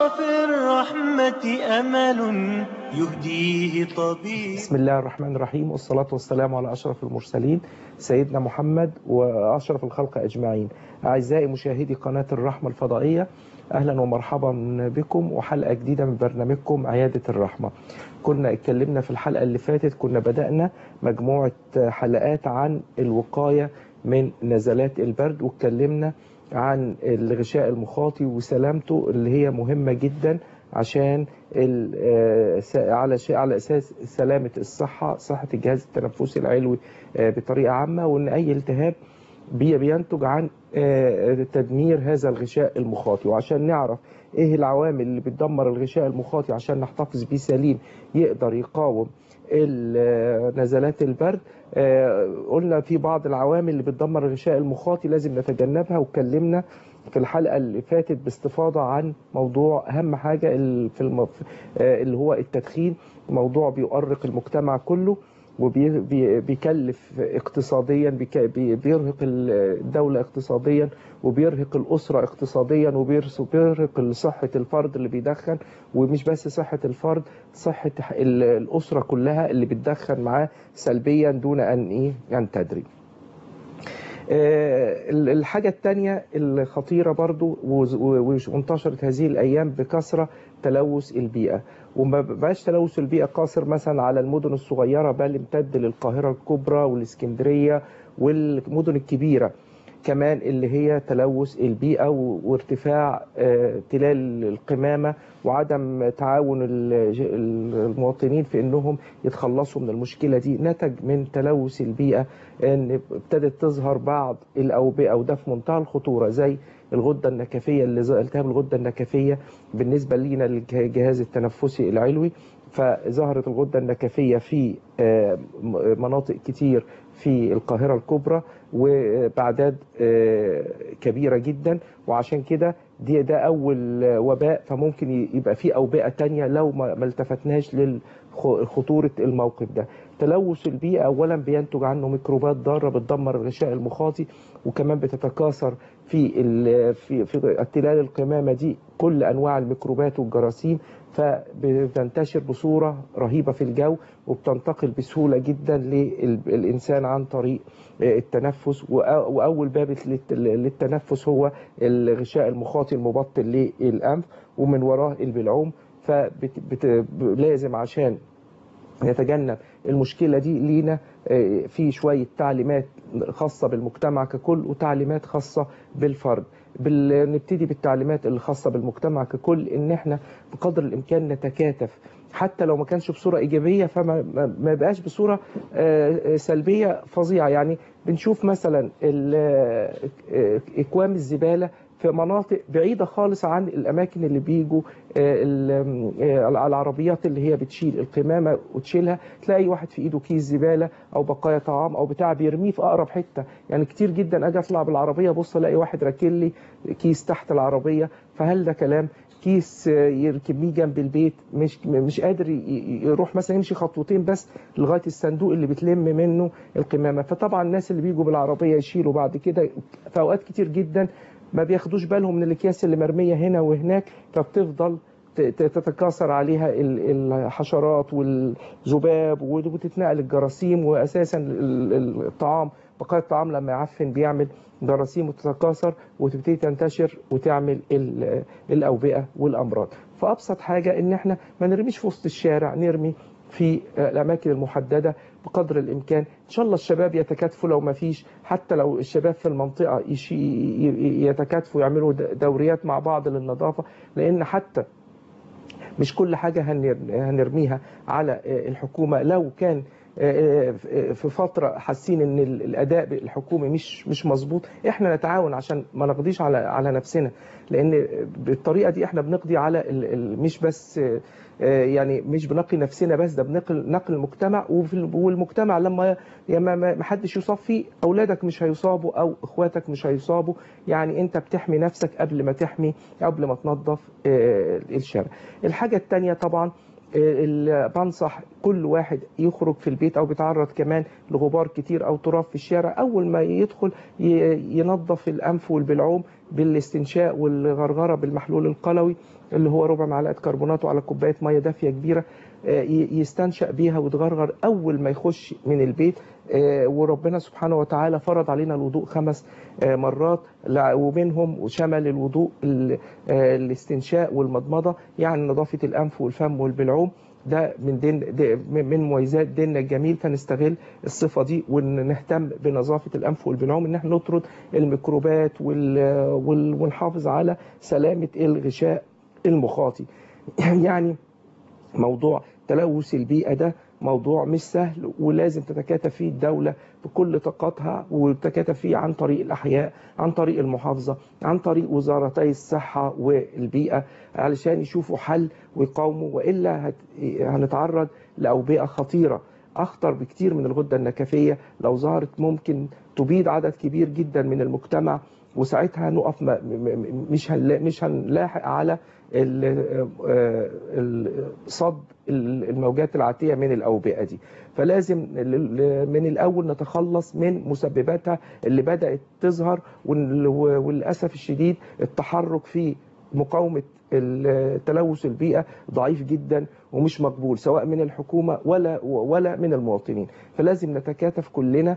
في الرحمة أمل يهديه طبيب بسم الله الرحمن الرحيم والصلاة والسلام على أشرف المرسلين سيدنا محمد وأشرف الخلق أجمعين أعزائي مشاهدي قناة الرحمة الفضائية أهلا ومرحبا بكم وحلقة جديدة من برنامجكم عيادة الرحمة كنا اتكلمنا في الحلقة اللي فاتت كنا بدأنا مجموعة حلقات عن الوقاية من نزلات البرد واتكلمنا عن الغشاء المخاطي وسلامته اللي هي مهمة جدا عشان على على اساس سلامه الصحه صحه الجهاز التنفسي العلوي بطريقه عامه وان اي التهاب بينتج عن تدمير هذا الغشاء المخاطي وعشان نعرف ايه العوامل اللي بتدمر الغشاء المخاطي عشان نحتفظ بيه سليم يقدر يقاوم نزلات البرد قلنا في بعض العوامل اللي بتدمر الغشاء المخاطي لازم نتجنبها واتكلمنا في الحلقه اللي فاتت باستفاضه عن موضوع اهم حاجه في المف... اللي هو التدخين موضوع بيؤرق المجتمع كله وبيكلف اقتصاديا بيرهق الدولة اقتصاديا وبيرهق الأسرة اقتصاديا وبيرهق صحة الفرد اللي بيدخن ومش بس صحة الفرد صحة الأسرة كلها اللي بتدخن معاه سلبيا دون أن إيه أن تدري الحاجة الثانية الخطيرة برضو وانتشرت هذه الأيام بكثرة تلوث البيئة وما بقاش تلوث البيئة قاصر مثلا على المدن الصغيرة بل امتد للقاهرة الكبرى والإسكندرية والمدن الكبيرة كمان اللي هي تلوث البيئة وارتفاع تلال القمامة وعدم تعاون المواطنين في انهم يتخلصوا من المشكلة دي نتج من تلوث البيئة ان ابتدت تظهر بعض الاوبئة وده في منتهى الخطورة زي الغدة النكفية اللي التهاب الغدة النكفية بالنسبة لينا للجهاز التنفسي العلوي فظهرت الغدة النكفية في مناطق كتير في القاهرة الكبرى وبأعداد كبيرة جدا وعشان كده دي ده أول وباء فممكن يبقى في أوبئة تانية لو ما التفتناش لخطورة الموقف ده تلوث البيئة أولا بينتج عنه ميكروبات ضارة بتدمر الغشاء المخاطي وكمان بتتكاثر في في في التلال القمامة دي كل أنواع الميكروبات والجراثيم فبتنتشر بصورة رهيبة في الجو وبتنتقل بسهولة جدا للإنسان عن طريق التنفس وأول باب للتنفس هو الغشاء المخاطي المبطن للأنف ومن وراه البلعوم فلازم عشان نتجنب المشكلة دي لينا في شوية تعليمات خاصة بالمجتمع ككل وتعليمات خاصة بالفرد نبتدي بالتعليمات الخاصة بالمجتمع ككل ان احنا بقدر الامكان نتكاتف حتى لو ما كانش بصورة ايجابية فما ما بقاش بصورة سلبية فظيعة يعني بنشوف مثلا اكوام الزبالة في مناطق بعيدة خالص عن الأماكن اللي بيجوا العربيات اللي هي بتشيل القمامة وتشيلها تلاقي واحد في إيده كيس زبالة أو بقايا طعام أو بتاع بيرميه في أقرب حتة يعني كتير جدا أجي أطلع بالعربية بص ألاقي واحد راكن لي كيس تحت العربية فهل ده كلام كيس يركبيه جنب البيت مش مش قادر يروح مثلا يمشي خطوتين بس لغايه الصندوق اللي بتلم منه القمامه فطبعا الناس اللي بيجوا بالعربيه يشيلوا بعد كده في اوقات كتير جدا ما بياخدوش بالهم من الاكياس اللي مرميه هنا وهناك فبتفضل تتكاثر عليها الحشرات والذباب وتتنقل الجراثيم واساسا الطعام بقايا الطعام لما يعفن بيعمل جراثيم وتتكاثر وتبتدي تنتشر وتعمل الاوبئه والامراض فابسط حاجه ان احنا ما نرميش في وسط الشارع نرمي في الاماكن المحدده بقدر الامكان ان شاء الله الشباب يتكاتفوا لو ما فيش حتى لو الشباب في المنطقه يتكاتفوا يعملوا دوريات مع بعض للنظافه لان حتى مش كل حاجه هنرميها على الحكومه لو كان في فتره حاسين ان الاداء الحكومي مش مش مظبوط احنا نتعاون عشان ما نقضيش على على نفسنا لان بالطريقه دي احنا بنقضي على مش بس يعني مش بنقي نفسنا بس ده بنقل نقل المجتمع والمجتمع لما ما حدش يصاب فيه اولادك مش هيصابوا او اخواتك مش هيصابوا يعني انت بتحمي نفسك قبل ما تحمي قبل ما تنظف الشارع الحاجه الثانيه طبعا ال- بنصح كل واحد يخرج في البيت او بيتعرض كمان لغبار كتير او تراب في الشارع اول ما يدخل ي- ينظف الانف والبلعوم بالاستنشاء والغرغره بالمحلول القلوي اللي هو ربع معلقه كربونات وعلى كوبايه ميه دافيه كبيره آه، ي- يستنشق بيها ويتغرغر اول ما يخش من البيت آه، وربنا سبحانه وتعالى فرض علينا الوضوء خمس آه، مرات لع- ومنهم شمل الوضوء ال- آه، الاستنشاء والمضمضه يعني نظافه الانف والفم والبلعوم ده من دين ده من مميزات ديننا الجميل فنستغل الصفه دي ونهتم بنظافه الانف والبلعوم ان احنا نطرد الميكروبات وال- وال- ونحافظ على سلامه الغشاء المخاطي يعني موضوع تلوث البيئة ده موضوع مش سهل ولازم تتكاتف فيه الدولة بكل طاقتها وتتكاتف فيه عن طريق الأحياء عن طريق المحافظة عن طريق وزارتي الصحة والبيئة علشان يشوفوا حل ويقاوموا وإلا هت- هنتعرض لأوبئة خطيرة أخطر بكتير من الغدة النكفية لو ظهرت ممكن تبيد عدد كبير جدا من المجتمع وساعتها نقف م- م- م- مش هنلا- مش هنلاحق على ال- آه، ال- صد ال- الموجات العاتية من الأوبئة دي فلازم ل- ل- من الأول نتخلص من مسبباتها اللي بدأت تظهر وال- وللأسف الشديد التحرك في مقاومة ال- تلوث البيئة ضعيف جدا ومش مقبول سواء من الحكومة ولا ولا من المواطنين فلازم نتكاتف كلنا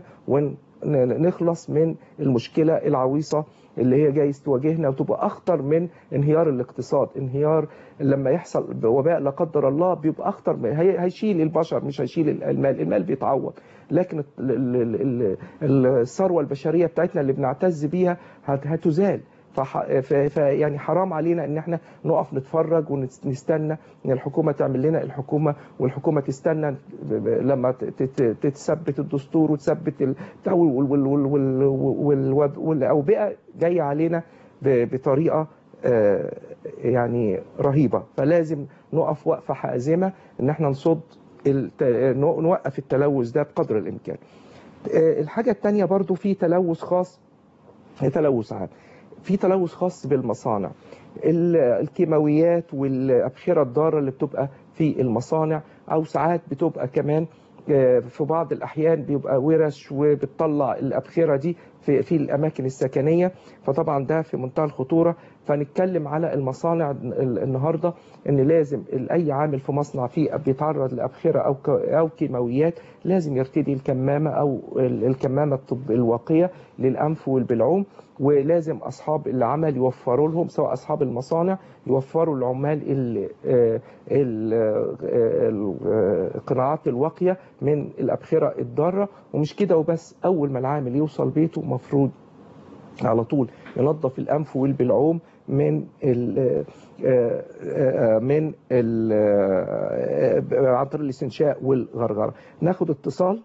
ونخلص من المشكلة العويصة اللي هي جايز تواجهنا وتبقى أخطر من انهيار الاقتصاد انهيار لما يحصل وباء لا قدر الله بيبقى أخطر من- هي- هيشيل البشر مش هيشيل المال المال بيتعوض لكن ال- ال- ال- ال- الثروة البشرية بتاعتنا اللي بنعتز بيها هت- هتزال فح... ف... ف... يعني حرام علينا ان احنا نقف نتفرج ونستنى ان الحكومه تعمل لنا الحكومه والحكومه تستنى ب- ب- لما ت- ت- تثبت الدستور وتثبت ال... بتاع وال... وال... وال... وال... وال... وال... والاوبئه جايه علينا ب... بطريقه آه، يعني رهيبه فلازم نقف وقفه حازمه ان احنا نصد الت... نو- نوقف التلوث ده بقدر الامكان. آه، الحاجه الثانيه برضو في تلوث خاص تلوث عام في تلوث خاص بالمصانع ال- الكيماويات والأبخرة الضارة اللي بتبقى في المصانع أو ساعات بتبقى كمان آه، في بعض الأحيان بيبقى ورش وبتطلع الأبخرة دي في, في الأماكن السكنية فطبعا ده في منتهى الخطورة فنتكلم على المصانع ال- النهاردة ان لازم اي عامل في مصنع فيه بيتعرض لابخره او ك- او كيماويات لازم يرتدي الكمامه او ال- الكمامه الطب الواقيه للانف والبلعوم ولازم اصحاب العمل يوفروا لهم سواء اصحاب المصانع يوفروا العمال ال- آه، ال- آه، ال- آه، القناعات الواقيه من الابخره الضاره ومش كده وبس اول ما العامل يوصل بيته مفروض على طول ينظف الانف والبلعوم من ال آه، آه، من ال آه، عن طريق الاستنشاق والغرغره ناخد اتصال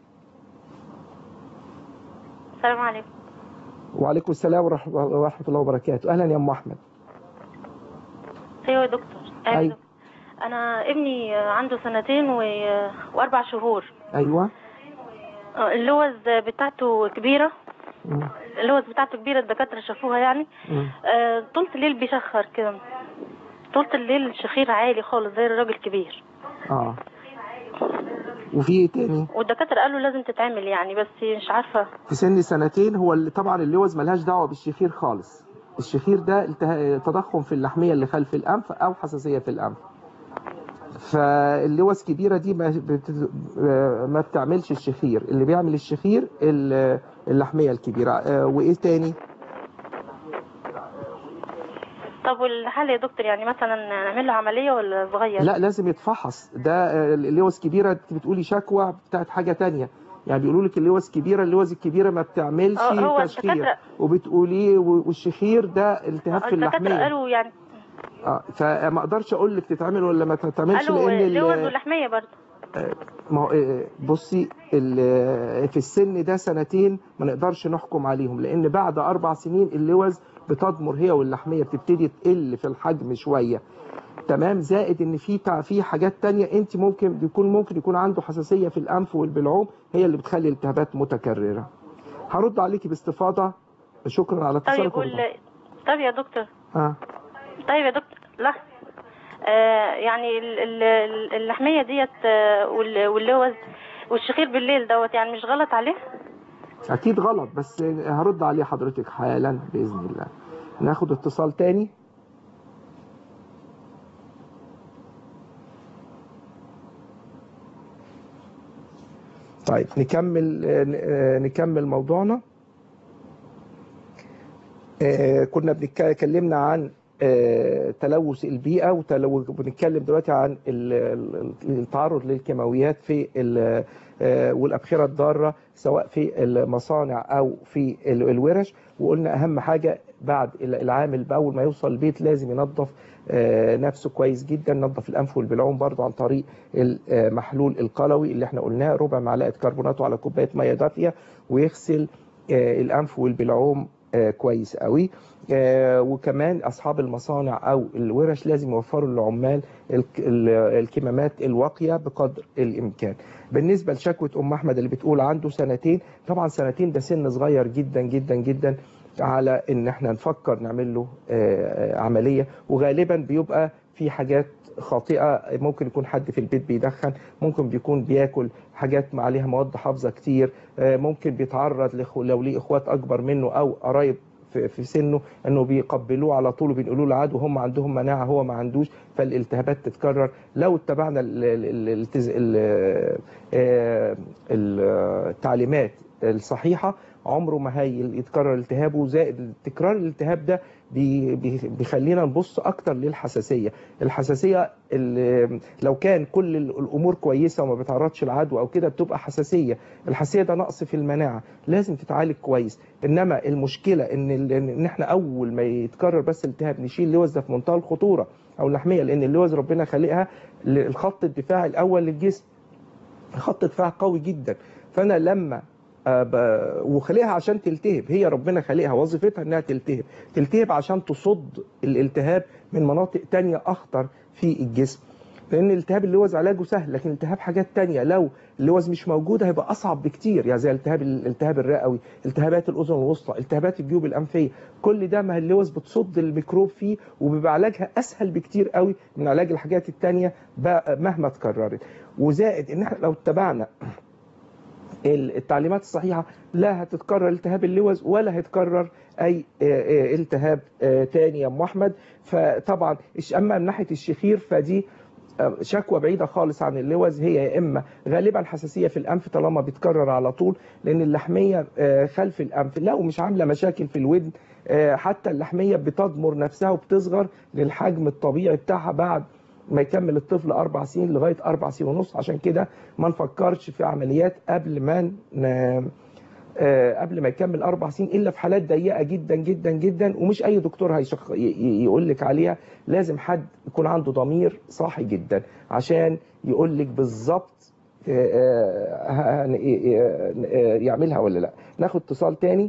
السلام عليكم وعليكم السلام ورحمه ورحمة الله وبركاته اهلا يا ام احمد ايوه يا دكتور ايوه أيوة. يا دكتور. انا ابني عنده سنتين و... واربع شهور ايوه آه، اللوز بتاعته كبيره مم. اللوز بتاعته كبيره الدكاتره شافوها يعني مم. آه، طول الليل بيشخر كده طول الليل الشخير عالي خالص زي الراجل كبير اه وفي ايه تاني والدكاتره قالوا لازم تتعمل يعني بس مش عارفه في سن سنتين هو اللي طبعا اللوز ملهاش دعوه بالشخير خالص الشخير ده الته- تضخم في اللحميه اللي خلف الانف او حساسيه في الانف فاللوز كبيره دي ما بت- ما بتعملش الشخير اللي بيعمل الشخير ال- اللحميه الكبيره آه، وايه تاني طب والحل يا دكتور يعني مثلا نعمل له عمليه ولا صغير لا لازم يتفحص ده آه، اللوز كبيره انت بتقولي شكوى بتاعت حاجه تانية يعني بيقولوا لك اللوز كبيره اللوز الكبيره ما بتعملش آه، هو تشخير الدكاترة- وبتقولي والشخير ده التهاب في الدكاتره اللحميه قالوا يعني اه فما اقدرش اقول لك تتعمل ولا ما تتعملش قالوا لان ال- لوز ولحميه برضه ما هو آه، بصي ال- في السن ده سنتين ما نقدرش نحكم عليهم لان بعد اربع سنين اللوز بتضمر هي واللحميه بتبتدي تقل في الحجم شويه تمام زائد ان في تع- في حاجات تانية انت ممكن يكون ممكن يكون عنده حساسيه في الانف والبلعوم هي اللي بتخلي الالتهابات متكرره هرد عليكي باستفاضه شكرا على طيب اتصالك وال... طيب يا دكتور اه طيب يا دكتور لا آه يعني ال- ال- ال- اللحميه ديت آه، وال- واللوز والشخير بالليل دوت يعني مش غلط عليه اكيد غلط بس هرد عليه حضرتك حالا باذن الله ناخد اتصال تاني طيب نكمل آه، آه، نكمل موضوعنا آه، كنا بنتك- اتكلمنا عن آه، تلوث البيئة وتلو- وبنتكلم دلوقتي عن ال- ال- التعرض للكيماويات في ال- آه، والأبخرة الضارة سواء في المصانع أو في ال- الورش وقلنا أهم حاجة بعد ال- العامل بأول ما يوصل البيت لازم ينظف آه، نفسه كويس جدا نظف الأنف والبلعوم برضه عن طريق المحلول القلوي اللي احنا قلناه ربع معلقة كربوناتو على كوباية مية دافية ويغسل آه، الأنف والبلعوم آه، كويس قوي آه، وكمان اصحاب المصانع او الورش لازم يوفروا للعمال الك- ال- الكمامات الواقيه بقدر الامكان بالنسبه لشكوى ام احمد اللي بتقول عنده سنتين طبعا سنتين ده سن صغير جدا جدا جدا على ان احنا نفكر نعمل له آه، آه، عمليه وغالبا بيبقى في حاجات خاطئه ممكن يكون حد في البيت بيدخن ممكن بيكون بياكل حاجات عليها مواد حافظه كتير آه، ممكن بيتعرض لخ- لو ليه اخوات اكبر منه او قرايب في في سنه انه بيقبلوه على طول وبينقلوا له عاد وهم عندهم مناعه هو ما عندوش فالالتهابات تتكرر لو اتبعنا ال- ال- ال- التز- ال- آه، التعليمات الصحيحه عمره ما هي يتكرر التهابه زائد تكرار الالتهاب ده بي- بي- بيخلينا نبص اكتر للحساسيه الحساسيه اللي لو كان كل ال- الامور كويسه وما بيتعرضش العدوى او كده بتبقى حساسيه الحساسيه ده نقص في المناعه لازم تتعالج كويس انما المشكله ان ال- ان احنا اول ما يتكرر بس التهاب نشيل اللوز ده في منتهى الخطوره او اللحميه لان اللوز ربنا خالقها الخط الدفاعي الاول للجسم خط دفاع قوي جدا فانا لما آه، ب- وخلقها عشان تلتهب هي ربنا خالقها وظيفتها انها تلتهب تلتهب عشان تصد الالتهاب من مناطق تانية اخطر في الجسم لان التهاب اللوز علاجه سهل لكن التهاب حاجات تانية لو اللوز مش موجوده هيبقى اصعب بكتير يعني زي التهاب الالتهاب الرئوي التهابات الاذن الوسطى التهابات الجيوب الانفيه كل ده ما اللوز بتصد الميكروب فيه وبيبقى علاجها اسهل بكتير قوي من علاج الحاجات التانية بقى مهما اتكررت وزائد ان احنا لو اتبعنا التعليمات الصحيحه لا هتتكرر التهاب اللوز ولا هيتكرر اي آه، آه، التهاب آه، تاني يا ام احمد فطبعا إش- اما من ناحيه الشخير فدي آه، شكوى بعيده خالص عن اللوز هي يا اما غالبا حساسيه في الانف طالما بيتكرر على طول لان اللحميه آه، خلف الانف لا ومش عامله مشاكل في الودن آه، حتى اللحميه بتضمر نفسها وبتصغر للحجم الطبيعي بتاعها بعد ما يكمل الطفل اربع سنين لغايه اربع سنين ونص عشان كده ما نفكرش في عمليات قبل ما ن- آه، قبل ما يكمل اربع سنين الا في حالات ضيقه جدا جدا جدا ومش اي دكتور هيشخ... يقول لك عليها لازم حد يكون عنده ضمير صاحي جدا عشان يقول لك بالظبط آه، آه، هن- آه، آه، يعملها ولا لا ناخد اتصال تاني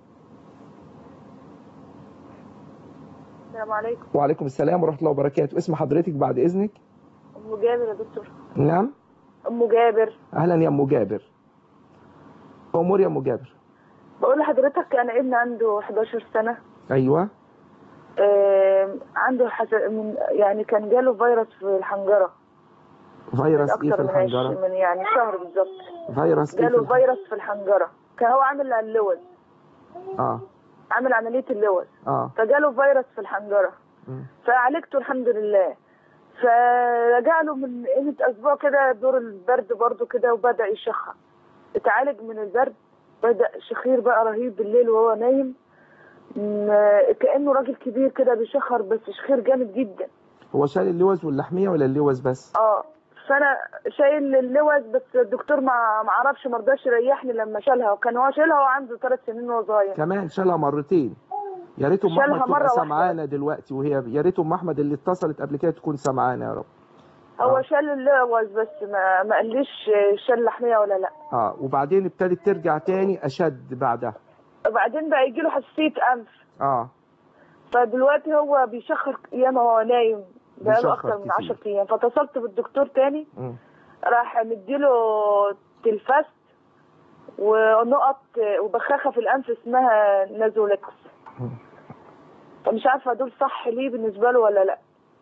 السلام عليكم وعليكم السلام ورحمه الله وبركاته اسم حضرتك بعد اذنك ام جابر يا دكتور نعم ام جابر اهلا يا ام جابر امور يا ام جابر بقول لحضرتك انا ابني عنده 11 سنه ايوه آم، عنده حس... من يعني كان جاله فيروس في الحنجره من فيروس ايه في اكتر من, عش... الحنجره من يعني شهر بالظبط فيروس ايه في جاله الحنجره فيروس في الحنجره كان هو عامل اللوز اه عامل عمليه اللوز اه فجاله فيروس في الحنجره مم. فعالجته الحمد لله فرجع له من قيمة أسبوع كده دور البرد برضو كده وبدأ يشخر اتعالج من البرد بدأ شخير بقى رهيب بالليل وهو نايم م- كأنه راجل كبير كده بيشخر بس شخير جامد جدا هو شال اللوز واللحميه ولا اللوز بس اه فانا شايل اللوز بس الدكتور ما ما عرفش ما رضاش يريحني لما شالها وكان هو شايلها وهو عنده ثلاث سنين وهو صغير كمان شالها مرتين يا ريت ام شالها احمد مرة تبقى واحدة. سمعانا دلوقتي وهي يا ريت ام احمد اللي اتصلت قبل كده تكون سمعانا يا رب هو آه. شال اللوز بس ما ما قاليش شال لحميه ولا لا اه وبعدين ابتدت ترجع تاني اشد بعدها وبعدين بقى يجي له حساسيه انف اه فدلوقتي هو بيشخر ياما وهو نايم بقاله بيشخر اكتر من كتير. 10 ايام فاتصلت بالدكتور تاني مم. راح مديله تلفاست ونقط وبخاخه في الانف اسمها نازولكس مم. فمش عارفه دول صح ليه بالنسبه له ولا لا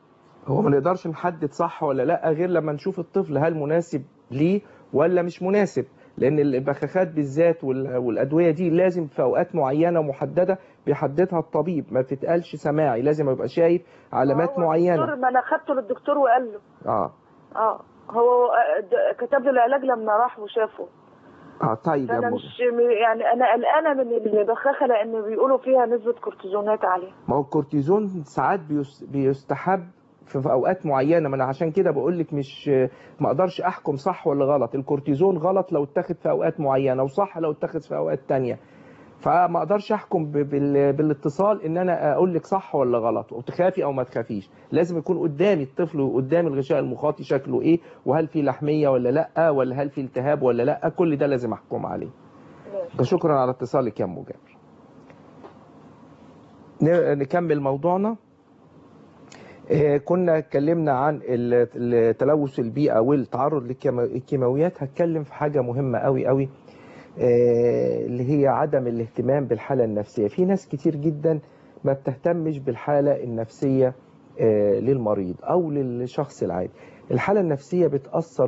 هو ما نقدرش نحدد صح ولا لا غير لما نشوف الطفل هل مناسب ليه ولا مش مناسب لان البخاخات بالذات وال- والادويه دي لازم في اوقات معينه محدده بيحددها الطبيب ما تتقالش سماعي لازم ابقى شايف علامات هو معينه الدكتور- ما انا خدته للدكتور وقال له اه اه هو آه، د- كتب له العلاج لما راح وشافه اه طيب يا فانا أبو. مش م- يعني انا قلقانه من البخاخه لان بيقولوا فيها نسبه كورتيزونات عاليه ما هو الكورتيزون ساعات بيس- بيستحب في في اوقات معينه ما انا عشان كده بقول لك مش ما اقدرش احكم صح ولا غلط الكورتيزون غلط لو اتاخد في اوقات معينه وصح لو اتاخد في اوقات تانية فما اقدرش احكم ب- بال- بالاتصال ان انا اقول لك صح ولا غلط وتخافي او ما تخافيش لازم يكون قدامي الطفل وقدام الغشاء المخاطي شكله ايه وهل في لحميه ولا لا ولا هل في التهاب ولا لا كل ده لازم احكم عليه شكرا على اتصالك يا ام جابر ن- نكمل موضوعنا آه، كنا اتكلمنا عن ال- ال- تلوث البيئة والتعرض للكيماويات هتكلم في حاجة مهمة قوي قوي آه، اللي هي عدم الاهتمام بالحالة النفسية في ناس كتير جدا ما بتهتمش بالحالة النفسية آه، للمريض أو للشخص العادي الحالة النفسية بتأثر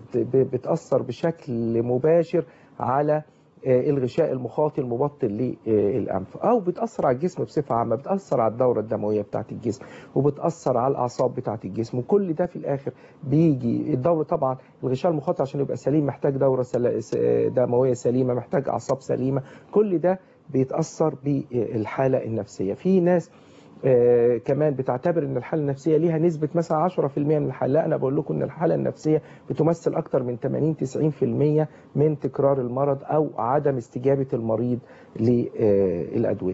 وبتأثر بشكل مباشر على آه، الغشاء المخاطي المبطن للأنف أو بتأثر على الجسم بصفة عامة بتأثر على الدورة الدموية بتاعة الجسم وبتأثر على الأعصاب بتاعة الجسم وكل ده في الآخر بيجي الدورة طبعا الغشاء المخاطي عشان يبقى سليم محتاج دورة سل- س- دموية سليمة محتاج أعصاب سليمة كل ده بيتأثر بالحالة النفسية في ناس آه، كمان بتعتبر ان الحاله النفسيه ليها نسبه مثلا 10% من الحاله لا انا بقول لكم ان الحاله النفسيه بتمثل اكثر من 80 90% من تكرار المرض او عدم استجابه المريض للادويه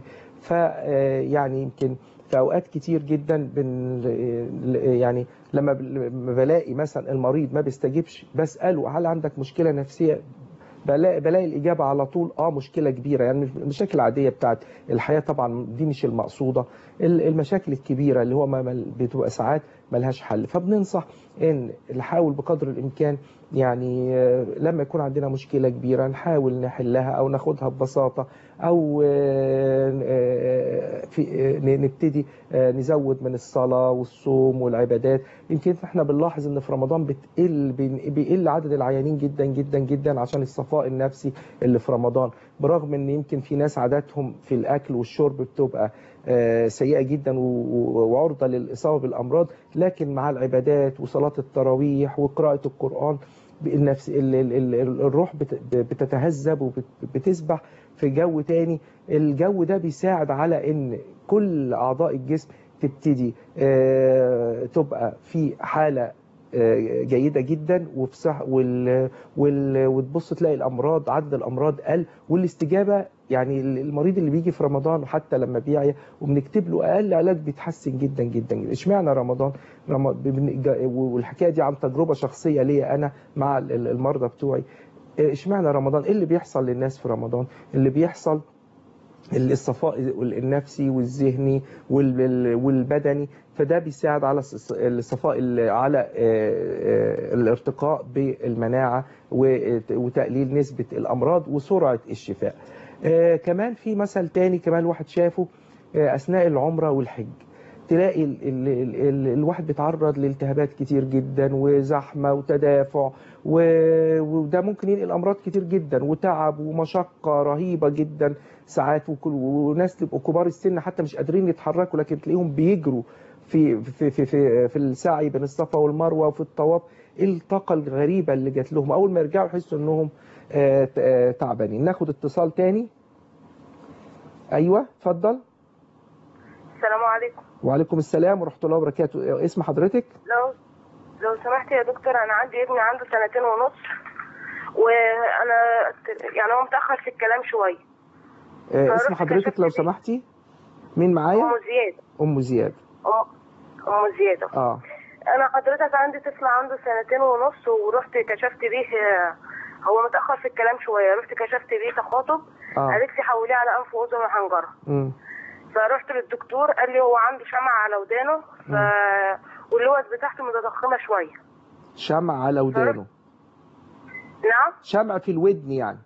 فيعني يمكن في اوقات كتير جدا بن يعني لما لما بلاقي مثلا المريض ما بيستجيبش بساله هل عندك مشكله نفسيه بلاقي بلاقي الاجابه على طول اه مشكله كبيره يعني المشاكل العاديه بتاعت الحياه طبعا دي مش المقصوده ال- المشاكل الكبيره اللي هو ما ما- بتبقى ساعات ملهاش حل فبننصح ان نحاول بقدر الامكان يعني آه، لما يكون عندنا مشكله كبيره نحاول نحلها او ناخدها ببساطه او آه، آه، في آه، نبتدي آه، نزود من الصلاه والصوم والعبادات يمكن احنا بنلاحظ ان في رمضان بتقل بين- بيقل عدد العيانين جدا جدا جدا عشان الصفاء النفسي اللي في رمضان برغم ان يمكن في ناس عاداتهم في الاكل والشرب بتبقى آه، سيئه جدا و- و- وعرضه للاصابه بالامراض لكن مع العبادات وصلاه التراويح وقراءه القران النفس ال- ال- ال- الروح بت- بتتهذب وبتسبح في جو تاني الجو ده بيساعد على ان كل اعضاء الجسم تبتدي آه، تبقى في حاله آه، جيده جدا وفي صح وال وال وتبص تلاقي الامراض عدد الامراض قل والاستجابه يعني المريض اللي بيجي في رمضان وحتى لما بيعيا وبنكتب له اقل علاج بيتحسن جدا جدا جدا اشمعنى رمضان رم- بن- جا- والحكايه دي عن تجربه شخصيه ليا انا مع ال- ال- المرضى بتوعي اشمعنى رمضان ايه اللي بيحصل للناس في رمضان اللي بيحصل الصفاء النفسي والذهني وال- والبدني فده بيساعد على الص- الصفاء ال- على آه، آه، الارتقاء بالمناعة وت- وتقليل نسبة الأمراض وسرعة الشفاء آه، كمان في مثل تاني كمان الواحد شافه آه، أثناء العمرة والحج تلاقي ال ال ال ال الواحد بيتعرض لالتهابات كتير جدا وزحمة وتدافع و- وده ممكن ينقل أمراض كتير جدا وتعب ومشقة رهيبة جدا ساعات وكل وناس تبقوا كبار السن حتى مش قادرين يتحركوا لكن تلاقيهم بيجروا في في في في, في السعي بين الصفا والمروه وفي الطواف ايه الطاقه الغريبه اللي جات لهم اول ما يرجعوا يحسوا انهم آه، ت- آه، تعبانين ناخد اتصال تاني ايوه اتفضل السلام عليكم وعليكم السلام ورحمه الله وبركاته اسم حضرتك لو لو سمحت يا دكتور انا عندي ابني عنده سنتين ونص وانا يعني هو متاخر في الكلام شويه آه، فرحت اسم حضرتك كشفت لو بيه. سمحتي مين معايا ام زياد ام زياد ام ام زياده اه انا حضرتك عندي طفل عنده سنتين ونص ورحت كشفت بيه آه، هو متاخر في الكلام شويه رحت كشفت بيه تخاطب اه قالت لي حوليه على انف واذن وحنجره امم فرحت للدكتور قال لي هو عنده شمع على ودانه ف واللوز بتاعته متضخمه شويه شمع على ودانه نعم شمع في الودن يعني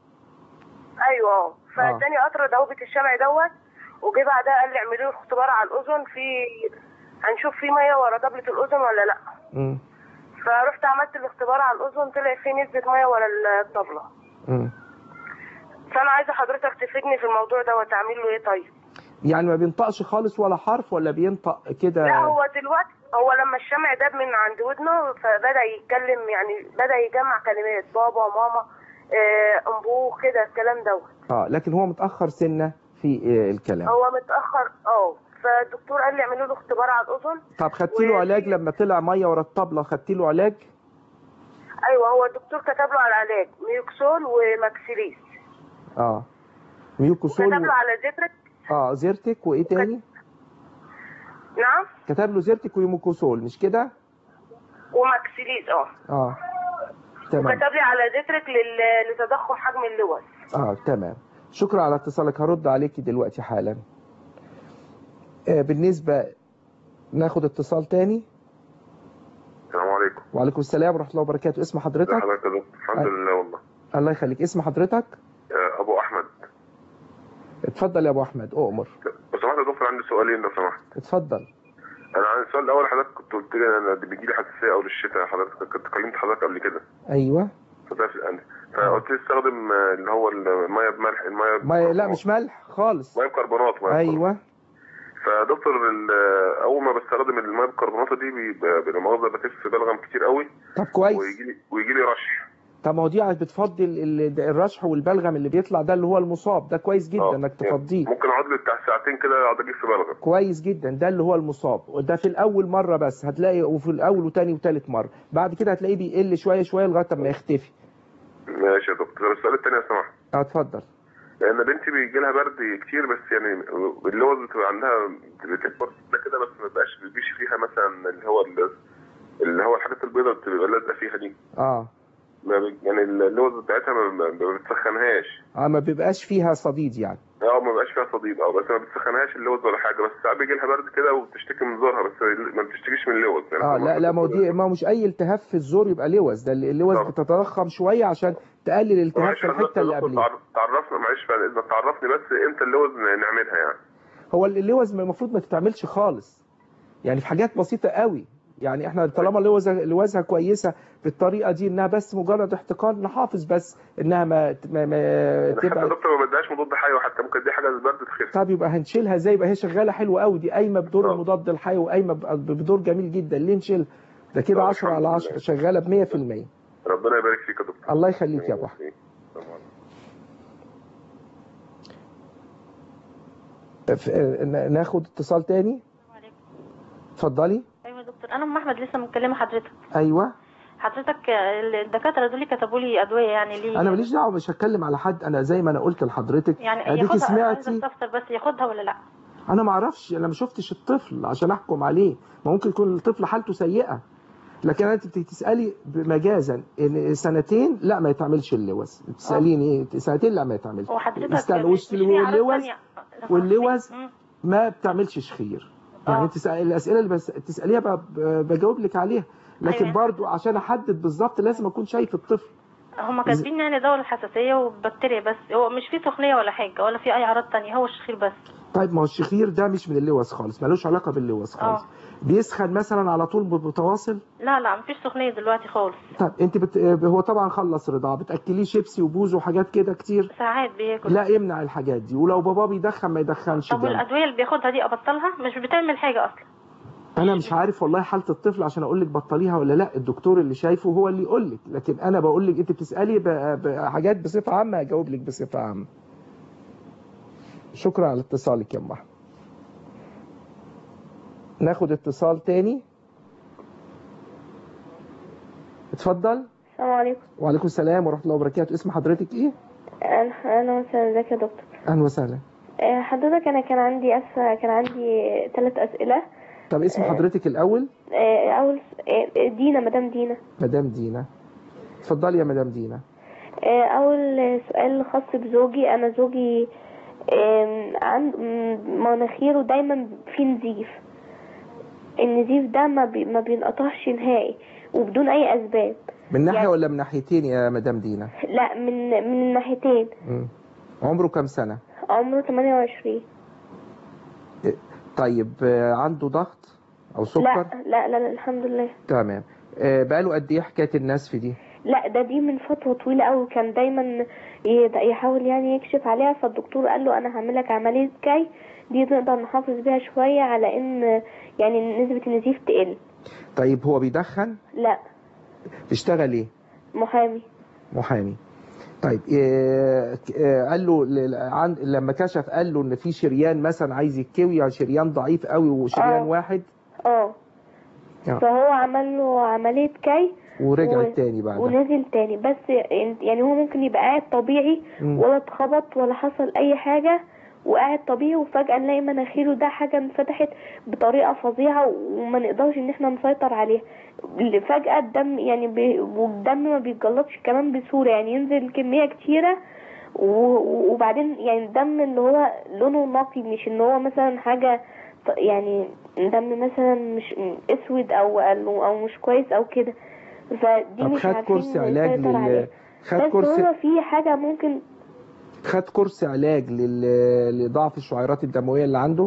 ايوه اه فاداني قطره دوبه الشمع دوت وجه بعدها قال لي اعملي له اختبار على الاذن في هنشوف في ميه ورا طبلة الاذن ولا لا مم. فرحت عملت الاختبار على الاذن طلع في نسبة ميه ورا الطبلة مم. فانا عايزة حضرتك تفيدني في الموضوع ده وتعمل له ايه طيب يعني ما بينطقش خالص ولا حرف ولا بينطق كده لا هو دلوقتي هو لما الشمع داب من عند ودنه فبدأ يتكلم يعني بدأ يجمع كلمات بابا ماما آه، انبوه كده الكلام دوت اه لكن هو متاخر سنه في آه، الكلام هو متأخر اه فالدكتور قال لي اعملوا له اختبار على الأذن طب خدتي له و- علاج لما طلع ميه ورا الطبله خدتي له علاج ايوه هو الدكتور كتب له على علاج ميوكسول وماكسيليس اه ميوكوسول كتب و... له على زيترك اه زيرتك وايه تاني نعم كتب له زيرتك ويوموكوسول مش كده وماكسيليس اه اه تمام وكتب لي على زيترك لل- لتضخم حجم اللوز اه تمام شكرا على اتصالك هرد عليكي دلوقتي حالا آه بالنسبه ناخد اتصال تاني السلام عليكم وعليكم السلام ورحمه الله وبركاته اسم ازي حضرتك حضرتك يا دكتور الحمد أي. لله والله الله يخليك اسم حضرتك آه، ابو احمد اتفضل يا ابو احمد اؤمر لو سمحت يا دكتور عندي سؤالين لو سمحت اتفضل انا عن السؤال الاول حضرتك كنت قلت لي انا بيجي لي حساسيه اول الشتاء حضرتك كنت كلمت حضرتك قبل كده ايوه فده في الأندية. فقلت لي استخدم آه، اللي هو الميه بملح الميه ما لا بكربونات. مش ملح خالص ميه بكربونات ميه بكربونات. ايوه فدكتور ال- اول ما بستخدم الميه بالكربونات دي بيبقى بالمؤاخذه بتف بلغم كتير قوي طب كويس ويجي لي ويجي لي رشح طب ما هو دي بتفضي ال- ال- الرشح والبلغم اللي بيطلع ده اللي هو المصاب ده كويس جدا آه. انك تفضيه ممكن اقعد لي بتاع ساعتين كده اقعد اجيب في بلغم كويس جدا ده اللي هو المصاب وده في الاول مره بس هتلاقي وفي الاول وتاني وتالت مره بعد كده هتلاقيه بيقل شويه شويه لغايه ما يختفي ماشي يا دكتور السؤال الثاني يا سماحه اه اتفضل لان بنتي بيجي لها برد كتير بس يعني اللوز بتبقى عندها بتكبر ده كده بس ما بقاش بيجيش فيها مثلا اللي هو ال- اللي هو الحاجات البيضاء اللي بتبقى لازقه فيها دي اه ما بي- يعني اللوز بتاعتها ما, ما ما بتسخنهاش اه ما بيبقاش فيها صديد يعني اه ما بقاش فيها صديد اه بس ما بتسخنهاش اللوز ولا حاجه بس ساعات بيجي لها برد كده وبتشتكي من زورها بس ما بتشتكيش من اللوز يعني اه لا لا ما هو دي ما هو مش اي التهاب في الزور يبقى لوز ده اللوز طبعا. بتتضخم شويه عشان تقلل الالتهاب معلش في حضرتك الحته يا اللي دكتور قبليه تعر- تعرفنا معلش بعد اذنك تعرفني بس امتى اللوز نعملها يعني هو اللوز المفروض ما تتعملش خالص يعني في حاجات بسيطه قوي يعني احنا طالما لوزها لوزها كويسه بالطريقه دي انها بس مجرد احتقان نحافظ بس انها ما ما, ما أنا حتى تبقى دكتور ما بديهاش مضاد حيوي حتى ممكن دي حاجه البرد تخف طب يبقى هنشيلها ازاي يبقى هي شغاله حلوه قوي دي قايمه بدور آه. المضاد الحيوي قايمه ب- بدور جميل جدا ليه نشيلها ده كده آه، 10 على الحمد 10 لله. شغاله ب 100% ربنا يبارك فيك يا دكتور الله يخليك يا ابو احمد السلام عليكم. ف- ن- ناخد اتصال تاني اتفضلي ايوه يا دكتور انا ام احمد لسه مكلمه حضرتك ايوه حضرتك الدكاتره دول كتبوا لي ادويه يعني ليه انا ماليش دعوه مش هتكلم على حد انا زي ما انا قلت لحضرتك يعني اديكي ياخدها عايزة سمعتي استفسر بس ياخدها ولا لا انا ما اعرفش انا ما شفتش الطفل عشان احكم عليه ما ممكن يكون الطفل حالته سيئه لكن انت بتسالي مجازا ان سنتين لا ما يتعملش اللوز بتساليني ايه سنتين لا ما يتعملش وحضرتك استنى مش- مش في أعراض واللوز تانية؟ واللوز مم. ما بتعملش شخير يعني آه. انت تسأل الاسئله اللي بس تساليها ب- ب- بجاوب لك عليها لكن أيوة. برضو عشان احدد بالظبط لازم اكون شايف الطفل هم كاتبين يعني دواء الحساسيه وبكتيريا بس هو مش فيه سخونيه ولا حاجه ولا في اي اعراض تانية هو الشخير بس طيب ما هو الشخير ده مش من اللوز خالص ملوش علاقه باللوز خالص اه بيسخن مثلا على طول متواصل لا لا مفيش سخونيه دلوقتي خالص طب انت بت... هو طبعا خلص رضاعه بتاكليه شيبسي وبوز وحاجات كده كتير ساعات بياكل لا يمنع الحاجات دي ولو بابا بيدخن ما يدخنش طب جنبه والادويه اللي بياخدها دي ابطلها مش بتعمل حاجه اصلا انا مش عارف والله حاله الطفل عشان اقول لك بطليها ولا لا الدكتور اللي شايفه هو اللي يقول لك لكن انا بقول لك انت بتسالي ب- بحاجات بصفه عامه هجاوب لك بصفه عامه شكرا على اتصالك يا ام احمد ناخد اتصال تاني اتفضل السلام عليكم وعليكم السلام ورحمه الله وبركاته اسم حضرتك ايه انا انا مثلا ازيك يا دكتور اهلا وسهلا آه، حضرتك انا كان عندي أس... كان عندي ثلاث اسئله طب اسم حضرتك الاول آه، اول س- آه، دينا مدام دينا مدام دينا اتفضلي يا مدام دينا آه، اول سؤال خاص بزوجي انا زوجي آم، عند م- مناخيره دايما في نزيف النزيف ده ما, بي... ما بينقطعش نهائي وبدون اي اسباب من ناحيه يعني- ولا من ناحيتين يا مدام دينا لا من من الناحيتين مم. عمره كام سنه عمره 28 طيب آه، عنده ضغط او سكر لا لا لا, لا الحمد لله تمام آه، بقاله قد ايه حكايه النسف دي لا ده دي من فترة طويلة قوي كان دايما ي- يحاول يعني يكشف عليها فالدكتور قال له انا هعمل لك عملية كي دي نقدر نحافظ بيها شوية على ان يعني نسبة النزيف تقل طيب هو بيدخن لا بيشتغل ايه محامي محامي طيب آه، آه، قال له ل- عن لما كشف قال له ان في شريان مثلا عايز يتكوي يعني شريان ضعيف قوي وشريان آه. واحد اه آه. فهو عمل له عملية كي ورجع و- تاني بعدها ونزل تاني بس يعني هو ممكن يبقى قاعد طبيعي مم. ولا اتخبط ولا حصل اي حاجة وقاعد طبيعي وفجأة نلاقي مناخيره ده حاجة انفتحت بطريقة فظيعة وما نقدرش ان احنا نسيطر عليها اللي فجأة الدم يعني بي والدم ما بيتجلطش كمان بسهولة يعني ينزل كمية كتيرة و- وبعدين يعني الدم اللي هو لونه نقي مش ان هو مثلا حاجة ط- يعني دم مثلا مش اسود او او أو مش كويس او كده فدي طب مش خد عارفين كورس علاج نسيطر لل عليها. خد بس كورس هو في حاجة ممكن خد كورس علاج لل... لضعف الشعيرات الدمويه اللي عنده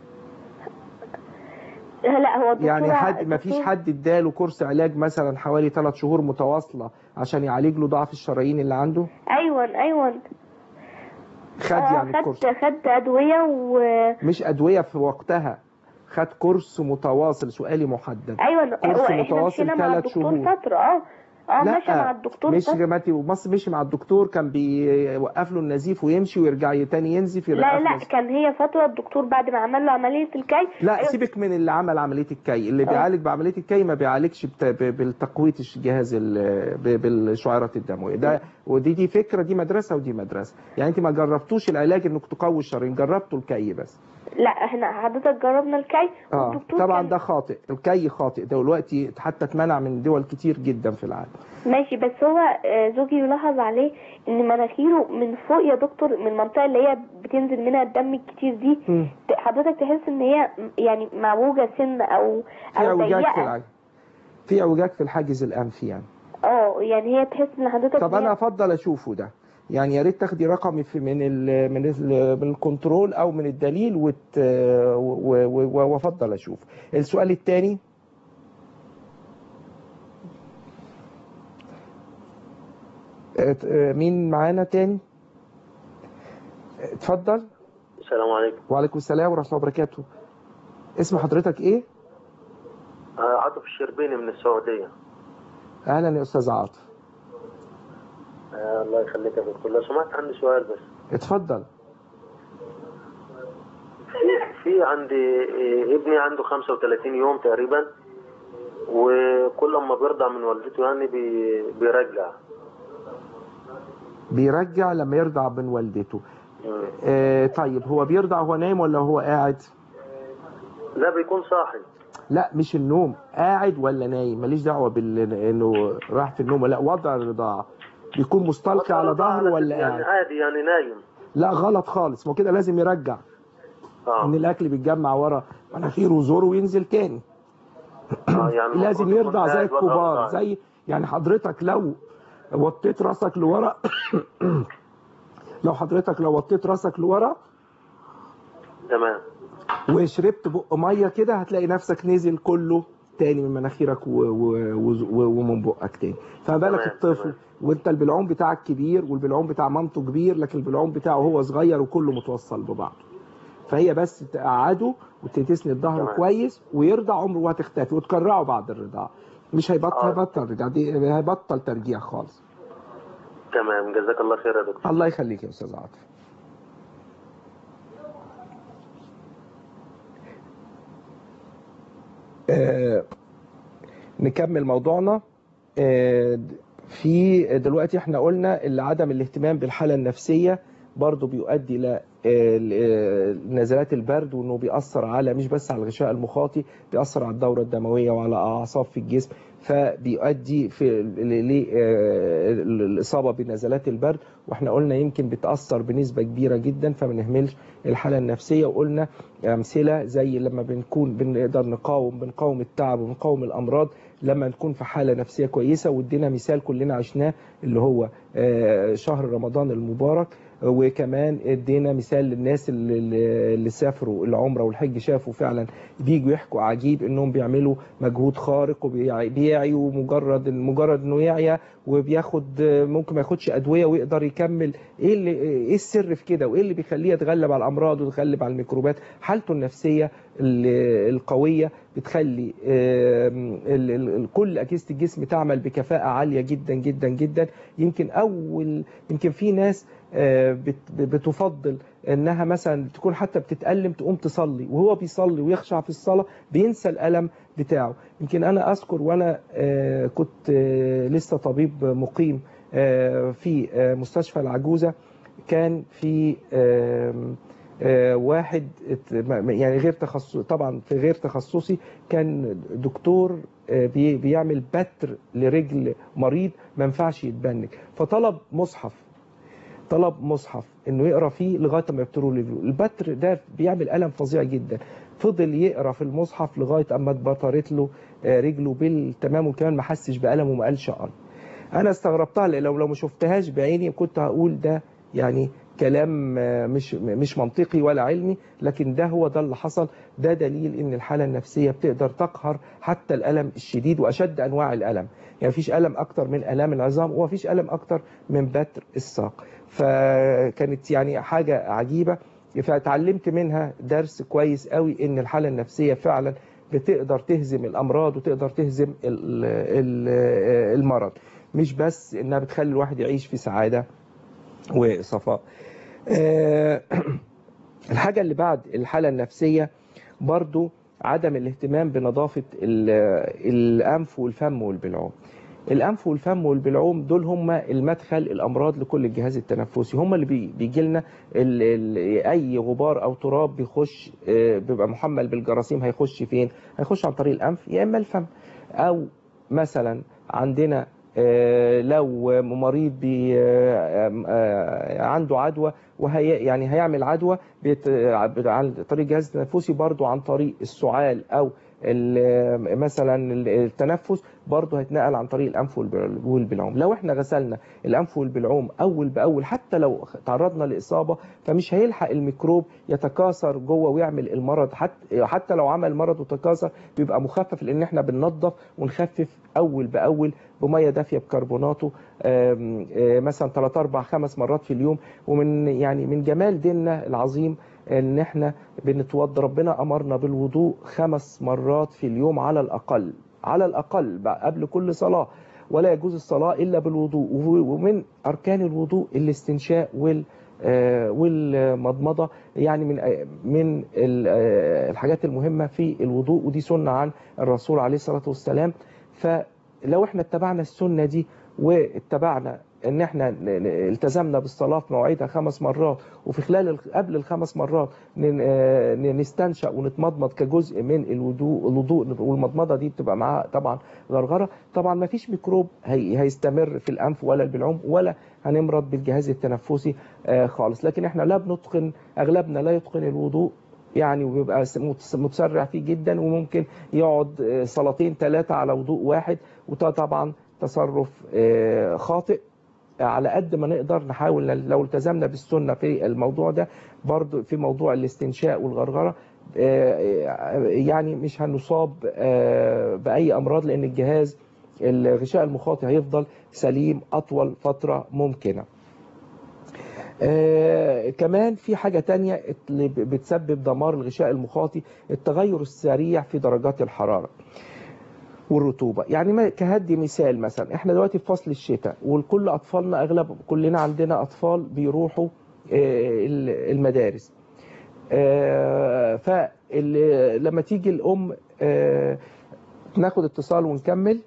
لا هو الدكتور يعني حد ما فيش الدكتور- حد اداله كورس علاج مثلا حوالي 3 شهور متواصله عشان يعالج له ضعف الشرايين اللي عنده ايوه ايوه خد آه، يعني الكورس خدت خدت ادوية و مش ادويه في وقتها خد كورس متواصل سؤالي محدد ايوه كورس هو احنا متواصل مشينا مع ثلاث الدكتور شهور. فترة اه اه لا ماشي مع الدكتور مش فترة. جماعتي مصر مشي مع الدكتور كان بيوقف له النزيف ويمشي ويرجع تاني ينزف يوقف لا له لا النزيف. كان هي فترة الدكتور بعد ما عمل له عملية الكي لا أيوة. سيبك من اللي عمل عمليه الكي اللي آه. بيعالج بعمليه الكي ما بيعالجش بت- ب- بالتقويه الجهاز ال- ب- بالشعيرات الدمويه ده ودي دي فكره دي مدرسه ودي مدرسه يعني انت ما جربتوش العلاج انك تقوي الشرايين جربتوا الكي بس لا احنا حضرتك جربنا الكي اه والدكتور طبعا كان ده خاطئ الكي خاطئ ده دلوقتي حتى اتمنع من دول كتير جدا في العالم ماشي بس هو آه، زوجي يلاحظ عليه ان مناخيره من فوق يا دكتور من المنطقة اللي هي بتنزل منها الدم الكتير دي مم. ت- حضرتك تحس ان هي يعني معوجة سن او في او اعوجاج في ضيقة العجل في اعوجاج في الحاجز الانفي يعني اه يعني هي تحس ان حضرتك طب إن انا هي- افضل اشوفه ده يعني يا ريت تاخدي رقمي في من ال من ال من الكنترول او من الدليل وت و- و- وافضل اشوف السؤال الثاني مين معانا تاني اتفضل السلام عليكم وعليكم السلام ورحمه الله وبركاته اسم حضرتك ايه آه، عاطف الشربيني من السعودية اهلا يا استاذ عاطف آه، الله يخليك يا دكتور لو سمحت عندي سؤال بس اتفضل في في عندي آه، ابني عنده 35 يوم تقريبا وكل ما بيرضع من والدته يعني بي بيرجع بيرجع لما يرضع من والدته مم. آه طيب هو بيرضع وهو نايم ولا هو قاعد لا بيكون صاحي لا مش النوم قاعد ولا نايم ماليش دعوه بال انه راح في النوم لا وضع الرضاعه بيكون مستلقي على ظهره ولا يعني قاعد عادي يعني نايم لا غلط خالص ما كده لازم يرجع ان اه الاكل بيتجمع ورا مناخيره وزوره وينزل تاني آه، يعني لازم المفروض يكون يرضع زي قاعد وضع الكبار رضاعي. زي يعني حضرتك لو وطيت راسك لورا لو حضرتك لو وطيت راسك لورا تمام وشربت بق ميه كده هتلاقي نفسك نزل كله تاني من مناخيرك و... و... و... ومن بقك تاني فما بالك تمام، الطفل تمام. وانت البلعوم بتاعك كبير والبلعوم بتاع مامته كبير لكن البلعوم بتاعه هو صغير وكله متوصل ببعض فهي بس تقعده وتسند ظهره تمام. كويس ويرضع عمره وهتختفي وتكرعه بعد الرضاعه مش هيبطل آه. هيبطل رجع دي هيبطل ترجيع خالص تمام جزاك الله خير يا دكتور الله يخليك يا استاذ عاطف آه، نكمل موضوعنا آه، في دلوقتي احنا قلنا اللي عدم الاهتمام بالحالة النفسية برضه بيؤدي الى آه، ل- آه، نزلات البرد وانه بيأثر على مش بس على الغشاء المخاطي بيأثر على الدورة الدموية وعلى اعصاب في الجسم فبيؤدي في للإصابة بنزلات البرد واحنا قلنا يمكن بتأثر بنسبة كبيرة جدا فما نهملش الحالة النفسية وقلنا أمثلة زي لما بنكون بنقدر نقاوم بنقاوم التعب وبنقاوم الأمراض لما نكون في حالة نفسية كويسة وادينا مثال كلنا عشناه اللي هو آه، شهر رمضان المبارك وكمان ادينا مثال للناس اللي, اللي- اللي سافروا العمره والحج شافوا فعلا بيجوا يحكوا عجيب انهم بيعملوا مجهود خارق وبيعيوا مجرد مجرد انه يعيا وبياخد ممكن ما ياخدش ادويه ويقدر يكمل ايه اللي ايه السر في كده وايه اللي بيخليه يتغلب على الامراض ويتغلب على الميكروبات حالته النفسيه ال- القويه بتخلي آم، ال- ال- كل اجهزه الجسم تعمل بكفاءه عاليه جدا جدا جدا يمكن اول يمكن في ناس آه، بت- بتفضل انها مثلا تكون حتى بتتألم تقوم تصلي وهو بيصلي ويخشع في الصلاة بينسى الألم بتاعه يمكن أنا أذكر وأنا آه، كنت آه، لسه طبيب مقيم آه، في آه، مستشفى العجوزة كان في آم، آه، واحد ات- ما- يعني غير تخصص طبعا في غير تخصصي كان دكتور آه، بي- بيعمل بتر لرجل مريض ما ينفعش يتبنج فطلب مصحف طلب مصحف انه يقرا فيه لغايه ما يبتروا رجله البتر ده بيعمل الم فظيع جدا فضل يقرا في المصحف لغايه اما اتبترت له آه، رجله بالتمام وكمان ما حسش بالم وما قالش اه انا استغربتها لأن لو لو ما شفتهاش بعيني كنت هقول ده يعني كلام آه، مش مش منطقي ولا علمي لكن ده هو ده اللي حصل ده دليل ان الحاله النفسيه بتقدر تقهر حتى الالم الشديد واشد انواع الالم يعني مفيش الم اكتر من الام العظام ومفيش الم اكتر من بتر الساق فكانت يعني حاجه عجيبه فتعلمت منها درس كويس قوي ان الحاله النفسيه فعلا بتقدر تهزم الامراض وتقدر تهزم ال- ال- المرض مش بس انها بتخلي الواحد يعيش في سعاده وصفاء آه، الحاجه اللي بعد الحاله النفسيه برضو عدم الاهتمام بنظافه ال- الانف والفم والبلعوم الانف والفم والبلعوم دول هم المدخل الامراض لكل الجهاز التنفسي هم اللي بي- بيجي لنا ال- ال- اي غبار او تراب بيخش آه، بيبقى محمل بالجراثيم هيخش فين هيخش عن طريق الانف يا اما الفم او مثلا عندنا آه، لو مريض بي آه، آه، عنده عدوى وهي يعني هيعمل عدوى بيت- عن طريق الجهاز التنفسي برضو عن طريق السعال او ال- مثلا التنفس برضه هيتنقل عن طريق الانف والبل- والبلعوم لو احنا غسلنا الانف والبلعوم اول باول حتى لو تعرضنا لاصابه فمش هيلحق الميكروب يتكاثر جوه ويعمل المرض حتى حتى لو عمل مرض وتكاثر بيبقى مخفف لان احنا بننظف ونخفف اول باول بميه دافيه بكربوناته آم، آه، مثلا 3 4 5 مرات في اليوم ومن يعني من جمال ديننا العظيم ان احنا بنتوضى ربنا امرنا بالوضوء خمس مرات في اليوم على الاقل على الاقل بقى قبل كل صلاه ولا يجوز الصلاه الا بالوضوء ومن اركان الوضوء الاستنشاء وال آه، والمضمضه يعني من آه، من ال- آه، الحاجات المهمه في الوضوء ودي سنه عن الرسول عليه الصلاه والسلام فلو احنا اتبعنا السنه دي واتبعنا ان احنا ن- ن- التزمنا بالصلاه في مواعيدها خمس مرات وفي خلال ال- قبل الخمس مرات ن- آه، ن- نستنشق ونتمضمض كجزء من الوضوء الوضوء والمضمضه دي بتبقى معاها طبعا غرغره طبعا ما فيش ميكروب هي هيستمر في الانف ولا البلعوم ولا هنمرض بالجهاز التنفسي آه، خالص لكن احنا لا بنتقن اغلبنا لا يتقن الوضوء يعني وبيبقى س- متس- متسرع فيه جدا وممكن يقعد آه، صلاتين ثلاثه على وضوء واحد وده طبعا تصرف آه، خاطئ على قد ما نقدر نحاول ن- لو التزمنا بالسنه في الموضوع ده برضو في موضوع الاستنشاء والغرغره آه، يعني مش هنصاب آه، باي امراض لان الجهاز الغشاء المخاطي هيفضل سليم اطول فتره ممكنه آه كمان في حاجة تانية اللي ب- بتسبب دمار الغشاء المخاطي التغير السريع في درجات الحرارة والرطوبة يعني ما كهدي مثال مثلا احنا دلوقتي في فصل الشتاء والكل أطفالنا أغلب كلنا عندنا أطفال بيروحوا آه، ال- المدارس آه، فال- لما تيجي الأم آه، ناخد اتصال ونكمل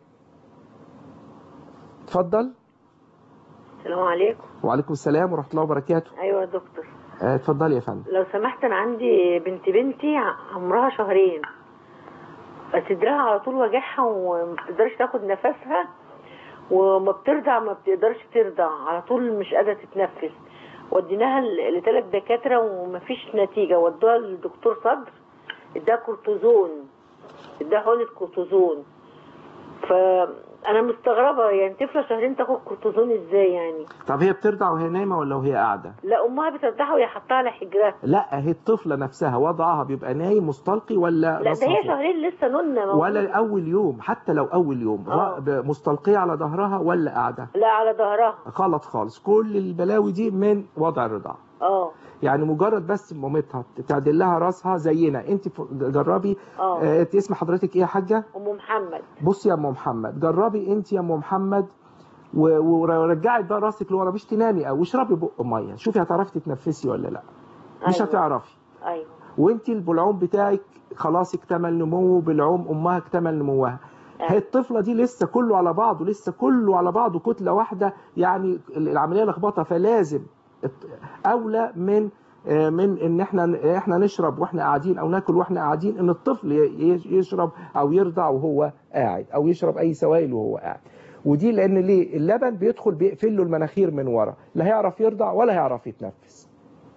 اتفضل السلام عليكم وعليكم السلام ورحمة الله وبركاته ايوه يا دكتور آه، اتفضلي يا فندم لو سمحت انا عندي بنت بنتي ع- عمرها شهرين صدرها على طول واجعها وما بتقدرش تاخد نفسها وما بترضع ما بتقدرش ترضع على طول مش قادره تتنفس وديناها ل- لثلاث دكاتره ومفيش نتيجه ودوها لدكتور صدر اداها كورتيزون اداها حقنه كورتيزون انا مستغربه يعني طفله شهرين تاخد كورتيزون ازاي يعني طب هي بترضع وهي نايمه ولا وهي قاعده لا امها بترضعها وهي حاطاها على حجرها لا هي الطفله نفسها وضعها بيبقى نايم مستلقي ولا لا ده راسها هي فوق؟ شهرين لسه نونه موجودة. ولا اول يوم حتى لو اول يوم آه. را- ب- مستلقيه على ظهرها ولا قاعده لا على ظهرها غلط خالص كل البلاوي دي من وضع الرضاعه اه يعني مجرد بس مامتها تعدل لها راسها زينا انت ف- جربي اه آه، انت اسم حضرتك ايه يا حاجه ام محمد بصي يا ام محمد جربي انت يا ام محمد و- ورجعي بقى راسك لورا مش تنامي او اشربي بق ميه شوفي هتعرفي تتنفسي ولا لا مش أيوة. هتعرفي ايوه وانت البلعوم بتاعك خلاص اكتمل نموه بالعوم امها اكتمل نموها هي الطفله دي لسه كله على بعضه لسه كله على بعضه كتله واحده يعني العمليه لخبطه فلازم الت- اولى من آه، من ان احنا احنا نشرب واحنا قاعدين او ناكل واحنا قاعدين ان الطفل ي- ي- يشرب او يرضع وهو قاعد او يشرب اي سوائل وهو قاعد ودي لان ليه اللبن بيدخل بيقفل له المناخير من ورا لا هيعرف يرضع ولا هيعرف يتنفس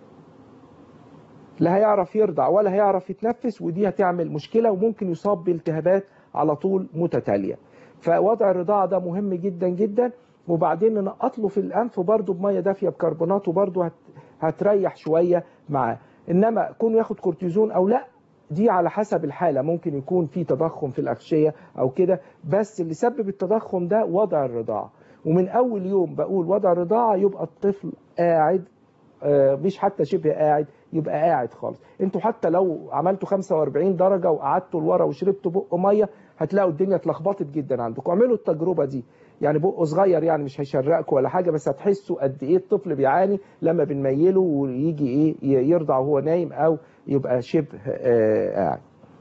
لا هيعرف يرضع ولا هيعرف يتنفس ودي هتعمل مشكلة وممكن يصاب بالتهابات على طول متتالية فوضع الرضاعة ده مهم جدا جدا وبعدين ننقط له في الأنف برضه بمية دافية بكربونات وبرضه هت هتريح شوية معاه إنما كون ياخد كورتيزون أو لا دي على حسب الحالة ممكن يكون في تضخم في الأغشية أو كده بس اللي سبب التضخم ده وضع الرضاعة ومن أول يوم بقول وضع الرضاعة يبقى الطفل قاعد آه، مش حتى شبه قاعد يبقى قاعد خالص انتوا حتى لو عملتوا 45 درجة وقعدتوا لورا وشربتوا بق مية هتلاقوا الدنيا اتلخبطت جدا عندكم اعملوا التجربة دي يعني بق صغير يعني مش هيشرقكم ولا حاجة بس هتحسوا قد ايه الطفل بيعاني لما بنميله ويجي ايه ي- يرضع وهو نايم او يبقى شبه آه، قاعد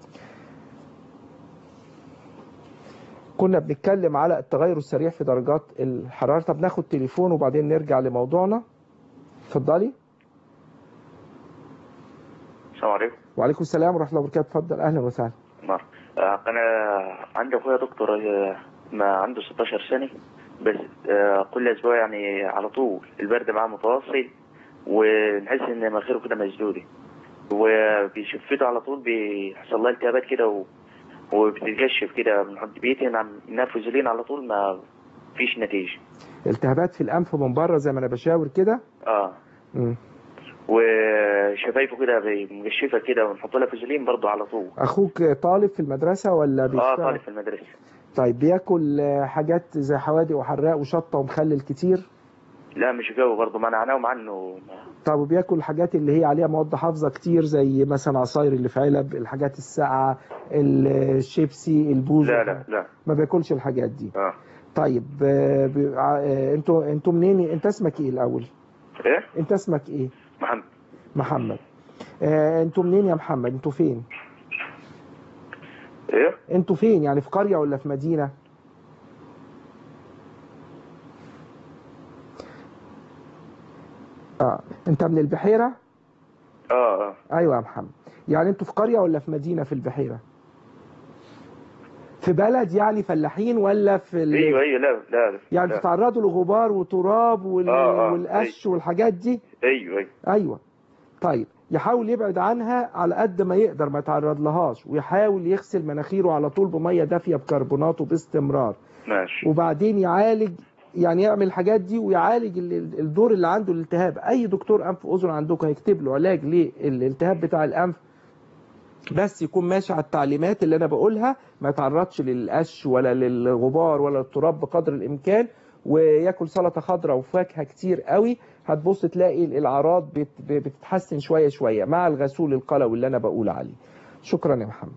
كنا بنتكلم على التغير السريع في درجات الحرارة طب ناخد تليفون وبعدين نرجع لموضوعنا اتفضلي السلام عليكم وعليكم السلام ورحمة الله وبركاته اتفضل اهلا وسهلا نعم آه، انا عندي اخويا دكتور آه، ما عنده 16 سنه بس آه، كل اسبوع يعني على طول البرد معاه متواصل ونحس ان مناخيره كده مسدوده وبيشفته على طول بيحصل لها التهابات كده و... وبتتجشف كده بنحط بيتي نعم نافوزلين على طول ما فيش نتيجه التهابات في الانف من بره زي ما انا بشاور كده اه مم. وشفايفه كده مجشفه كده ونحط لها فوزلين برضه على طول اخوك طالب في المدرسة ولا اه بيشتغل طالب في المدرسه طيب بياكل آه، حاجات زي حوادق وحراق وشطة ومخلل كتير لا مش جو برضه منعناهم عنه طب وبياكل الحاجات اللي هي عليها مواد حافظة كتير زي مثلا عصاير اللي في علب الحاجات الساقعة الشيبسي البوز لا لا لا ما بياكلش الحاجات دي اه طيب آه، بي- آه، انتوا انتوا منين انت اسمك ايه الاول ايه انت اسمك ايه محمد محمد آه، انتوا منين يا محمد انتوا فين ايه انتوا فين يعني في قرية ولا في مدينة اه انت من البحيرة اه اه ايوه يا محمد يعني انتوا في قرية ولا في مدينة في البحيرة في بلد يعني فلاحين ولا في ال... ايوه ايوه لا لا يعني لا. تتعرضوا لغبار وتراب وال... آه، آه، والقش والحاجات دي ايوه ايوه ايوه طيب يحاول يبعد عنها على قد ما يقدر ما يتعرض لهاش ويحاول يغسل مناخيره على طول بميه دافيه بكربونات وباستمرار ماشي وبعدين يعالج يعني يعمل الحاجات دي ويعالج ال- ال- الدور اللي عنده الالتهاب اي دكتور انف واذن عندكم هيكتب له علاج للالتهاب بتاع الانف بس يكون ماشي على التعليمات اللي انا بقولها ما يتعرضش للقش ولا للغبار ولا للتراب بقدر الامكان وياكل سلطه خضراء وفاكهه كتير قوي هتبص تلاقي الاعراض بت- بتتحسن شويه شويه مع الغسول القلوي اللي انا بقول عليه شكرا يا محمد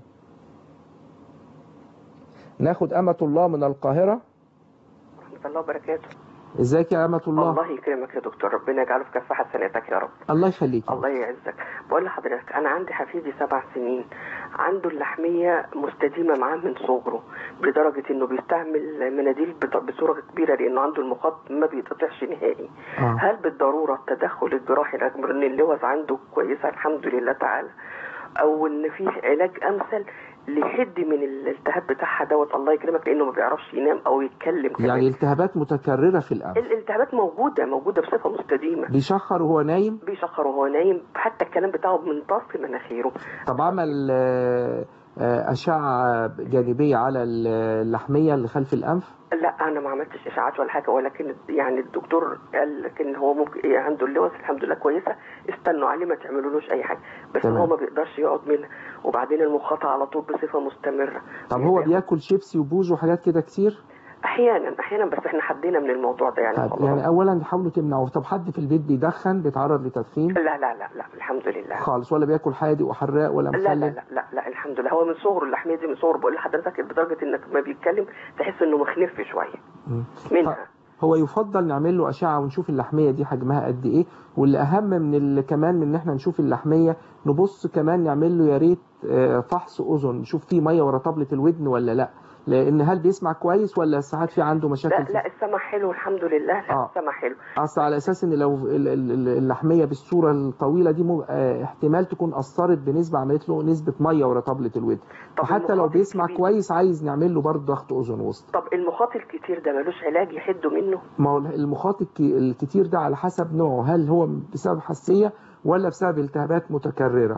ناخد امه الله من القاهره ورحمة الله وبركاته ازيك يا امه الله الله يكرمك يا دكتور ربنا يجعله في كفة حسناتك يا رب الله يخليك الله يعزك بقول لحضرتك انا عندي حفيدي سبع سنين عنده اللحمية مستديمة معاه من صغره لدرجة انه بيستعمل مناديل بط- بصورة كبيرة لانه عنده المخاط ما بيتقطعش نهائي آه. هل بالضرورة التدخل الجراحي رغم ان اللوز عنده كويسة الحمد لله تعالى او ان في علاج امثل لحد من الالتهاب بتاعها دوت الله يكرمك لانه ما بيعرفش ينام او يتكلم كمان. يعني التهابات متكرره في الانف الالتهابات موجودة موجودة بصفة مستديمة بيشخر وهو نايم بيشخر وهو نايم حتى الكلام بتاعه من طرف مناخيره طب عمل آه، آه، اشعه جانبيه على اللحميه اللي خلف الانف لا انا ما عملتش اشاعات ولا حاجه ولكن يعني الدكتور قال لكن هو ممكن إيه عنده اللوز الحمد لله كويسه استنوا عليه ما تعملولوش اي حاجه بس تمام. هو ما بيقدرش يقعد منها وبعدين المخاطره على طول بصفه مستمره طب هو بياكل شيبسي وبوز وحاجات كده كتير احيانا احيانا بس احنا حدينا من الموضوع ده يعني طب خلاص يعني اولا حاولوا تمنعوه طب حد في البيت بيدخن بيتعرض لتدخين لا لا لا لا الحمد لله خالص ولا بياكل حادق وحراق ولا لا لا مخلل لا لا لا الحمد لله هو من صغره اللحميه دي من صغره بقول لحضرتك بدرجه انك ما بيتكلم تحس انه مخنف شويه مم. منها هو يفضل نعمل له اشعه ونشوف اللحميه دي حجمها قد ايه واللي اهم من ال- كمان من ان احنا نشوف اللحميه نبص كمان نعمل له يا ريت آه، فحص اذن نشوف فيه ميه ورا طبله الودن ولا لا لان هل بيسمع كويس ولا ساعات في عنده مشاكل لا في لا السمع حلو الحمد لله لا آه. السمع حلو اصل على اساس ان لو ال- ال- ال- اللحميه بالصوره الطويله دي مو- آه، احتمال تكون اثرت بنسبه عملت له نسبه ميه ورا طبله الودن فحتى لو بيسمع كويس عايز نعمل له برضه ضغط اذن وسطى طب المخاط الكتير ده ملوش علاج يحدوا منه ما هو المخاط الك- الكتير ده على حسب نوعه هل هو بسبب حساسيه ولا بسبب التهابات متكرره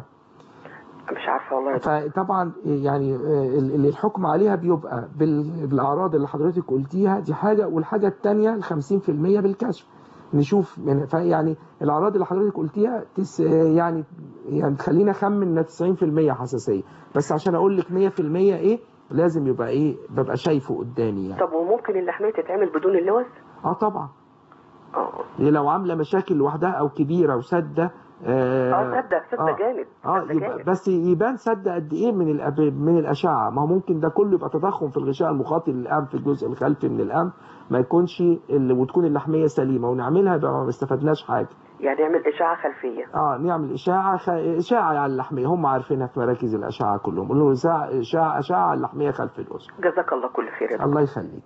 مش عارفه والله يا دكتور. فطبعا يعني آه، ال- ال- الحكم عليها بيبقى بال- بالاعراض اللي حضرتك قلتيها دي حاجه والحاجه الثانيه ال 50% بالكشف نشوف من يعني الاعراض اللي حضرتك قلتيها تس يعني يعني تخلينا اخمن ان 90% حساسيه بس عشان اقول لك 100% ايه لازم يبقى ايه ببقى شايفه قدامي يعني طب وممكن اللحميه تتعمل بدون اللوز اه طبعا اه هي لو عامله مشاكل لوحدها او كبيره وسده اه, اه صدق صدق آه. جامد اه صدق يبقى جامد بس يبان سد قد ايه من الأب... من الاشعه ما هو ممكن ده كله يبقى تضخم في الغشاء المخاطي للانف في الجزء الخلفي من الانف ما يكونش ال... وتكون اللحميه سليمه ونعملها يبقى ما استفدناش حاجه يعني يعمل اشعه خلفيه اه نعمل اشاعه خ... اشاعه على اللحميه هم عارفينها في مراكز الاشعه كلهم قول له اشاعه اشاعه اشعه على اللحميه خلف الاذن جزاك الله كل خير يا دكتور. الله يخليك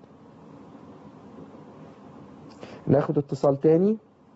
ناخد اتصال تاني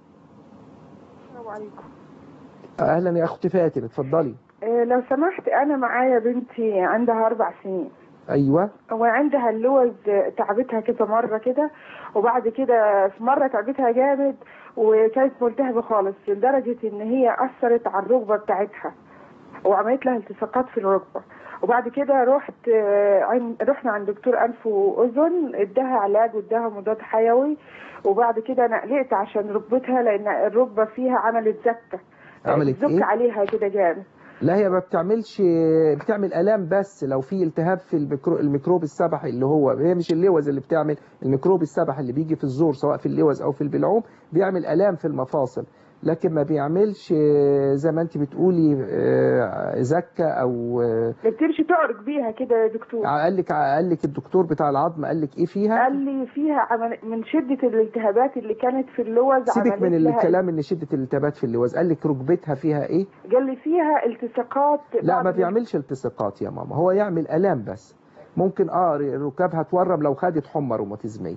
السلام عليكم اهلا يا اختي فاتن اتفضلي آه، لو سمحت انا معايا بنتي عندها اربع سنين ايوه وعندها اللوز آه، تعبتها كذا مره كده وبعد كده في مره تعبتها جامد وكانت ملتهبه خالص لدرجه ان هي اثرت على الركبه بتاعتها وعملت لها التصاقات في الركبه وبعد كده رحت آه، عن- رحنا عند دكتور انف واذن اداها علاج واداها مضاد حيوي وبعد كده انا قلقت عشان ركبتها لان الركبه فيها عملت زكه عملت زك ايه عليها كده جامد لا هي ما بتعملش بتعمل الام بس لو في التهاب في الميكرو... الميكروب السبحي اللي هو هي مش اللوز اللي بتعمل الميكروب السبحي اللي بيجي في الزور سواء في اللوز او في البلعوم بيعمل الام في المفاصل لكن ما بيعملش آه، زي ما انت بتقولي آه، زكه او آه، بتمشي تعرج بيها كده يا دكتور قال لك قال لك الدكتور بتاع العظم قال لك ايه فيها قال لي فيها عمل من شدة الالتهابات اللي كانت في اللوز سيبك عملت من لها الكلام ان شده الالتهابات في اللوز قال لك ركبتها فيها ايه قال لي فيها التصاقات لا بعد ما بيعملش التصاقات يا ماما هو يعمل الام بس ممكن اه ركابها تورم لو خدت حمى روماتيزميه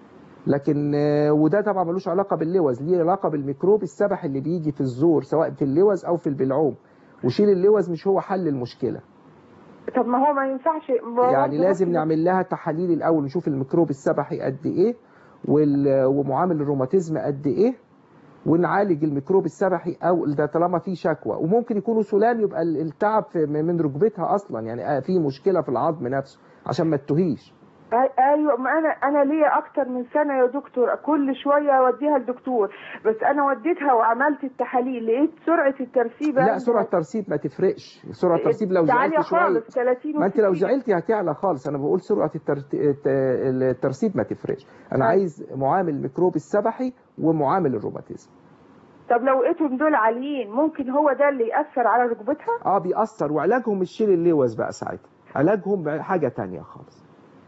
لكن آه، وده طبعا ملوش علاقه باللوز ليه علاقه بالميكروب السبح اللي بيجي في الزور سواء في اللوز او في البلعوم وشيل اللوز مش هو حل المشكله طب ما هو ما ينفعش ما يعني برضه لازم رحت- نعمل لها تحاليل الاول نشوف الميكروب السبحي قد ايه وال- ومعامل الروماتيزم قد ايه ونعالج الميكروب السبحي او ده طالما في شكوى وممكن يكونوا سلام يبقى ال- التعب في- من ركبتها اصلا يعني آه في مشكله في العظم نفسه عشان ما تتوهيش أي- ايوه ما انا انا ليا اكتر من سنه يا دكتور كل شويه اوديها الدكتور بس انا وديتها وعملت التحاليل لقيت سرعه الترسيب لا عندها سرعه الترسيب ما تفرقش سرعه الترسيب لو عالية زعلت شويه خالص 30 ما انت لو و60. زعلتي هتعلى خالص انا بقول سرعه الترت... الت- الترسيب ما تفرقش انا طيب. عايز معامل الميكروب السبحي ومعامل الروماتيزم طب لو لقيتهم دول عاليين ممكن هو ده اللي ياثر على ركبتها اه بيأثر وعلاجهم مش شيل اللوز بقى ساعتها علاجهم حاجة تانية خالص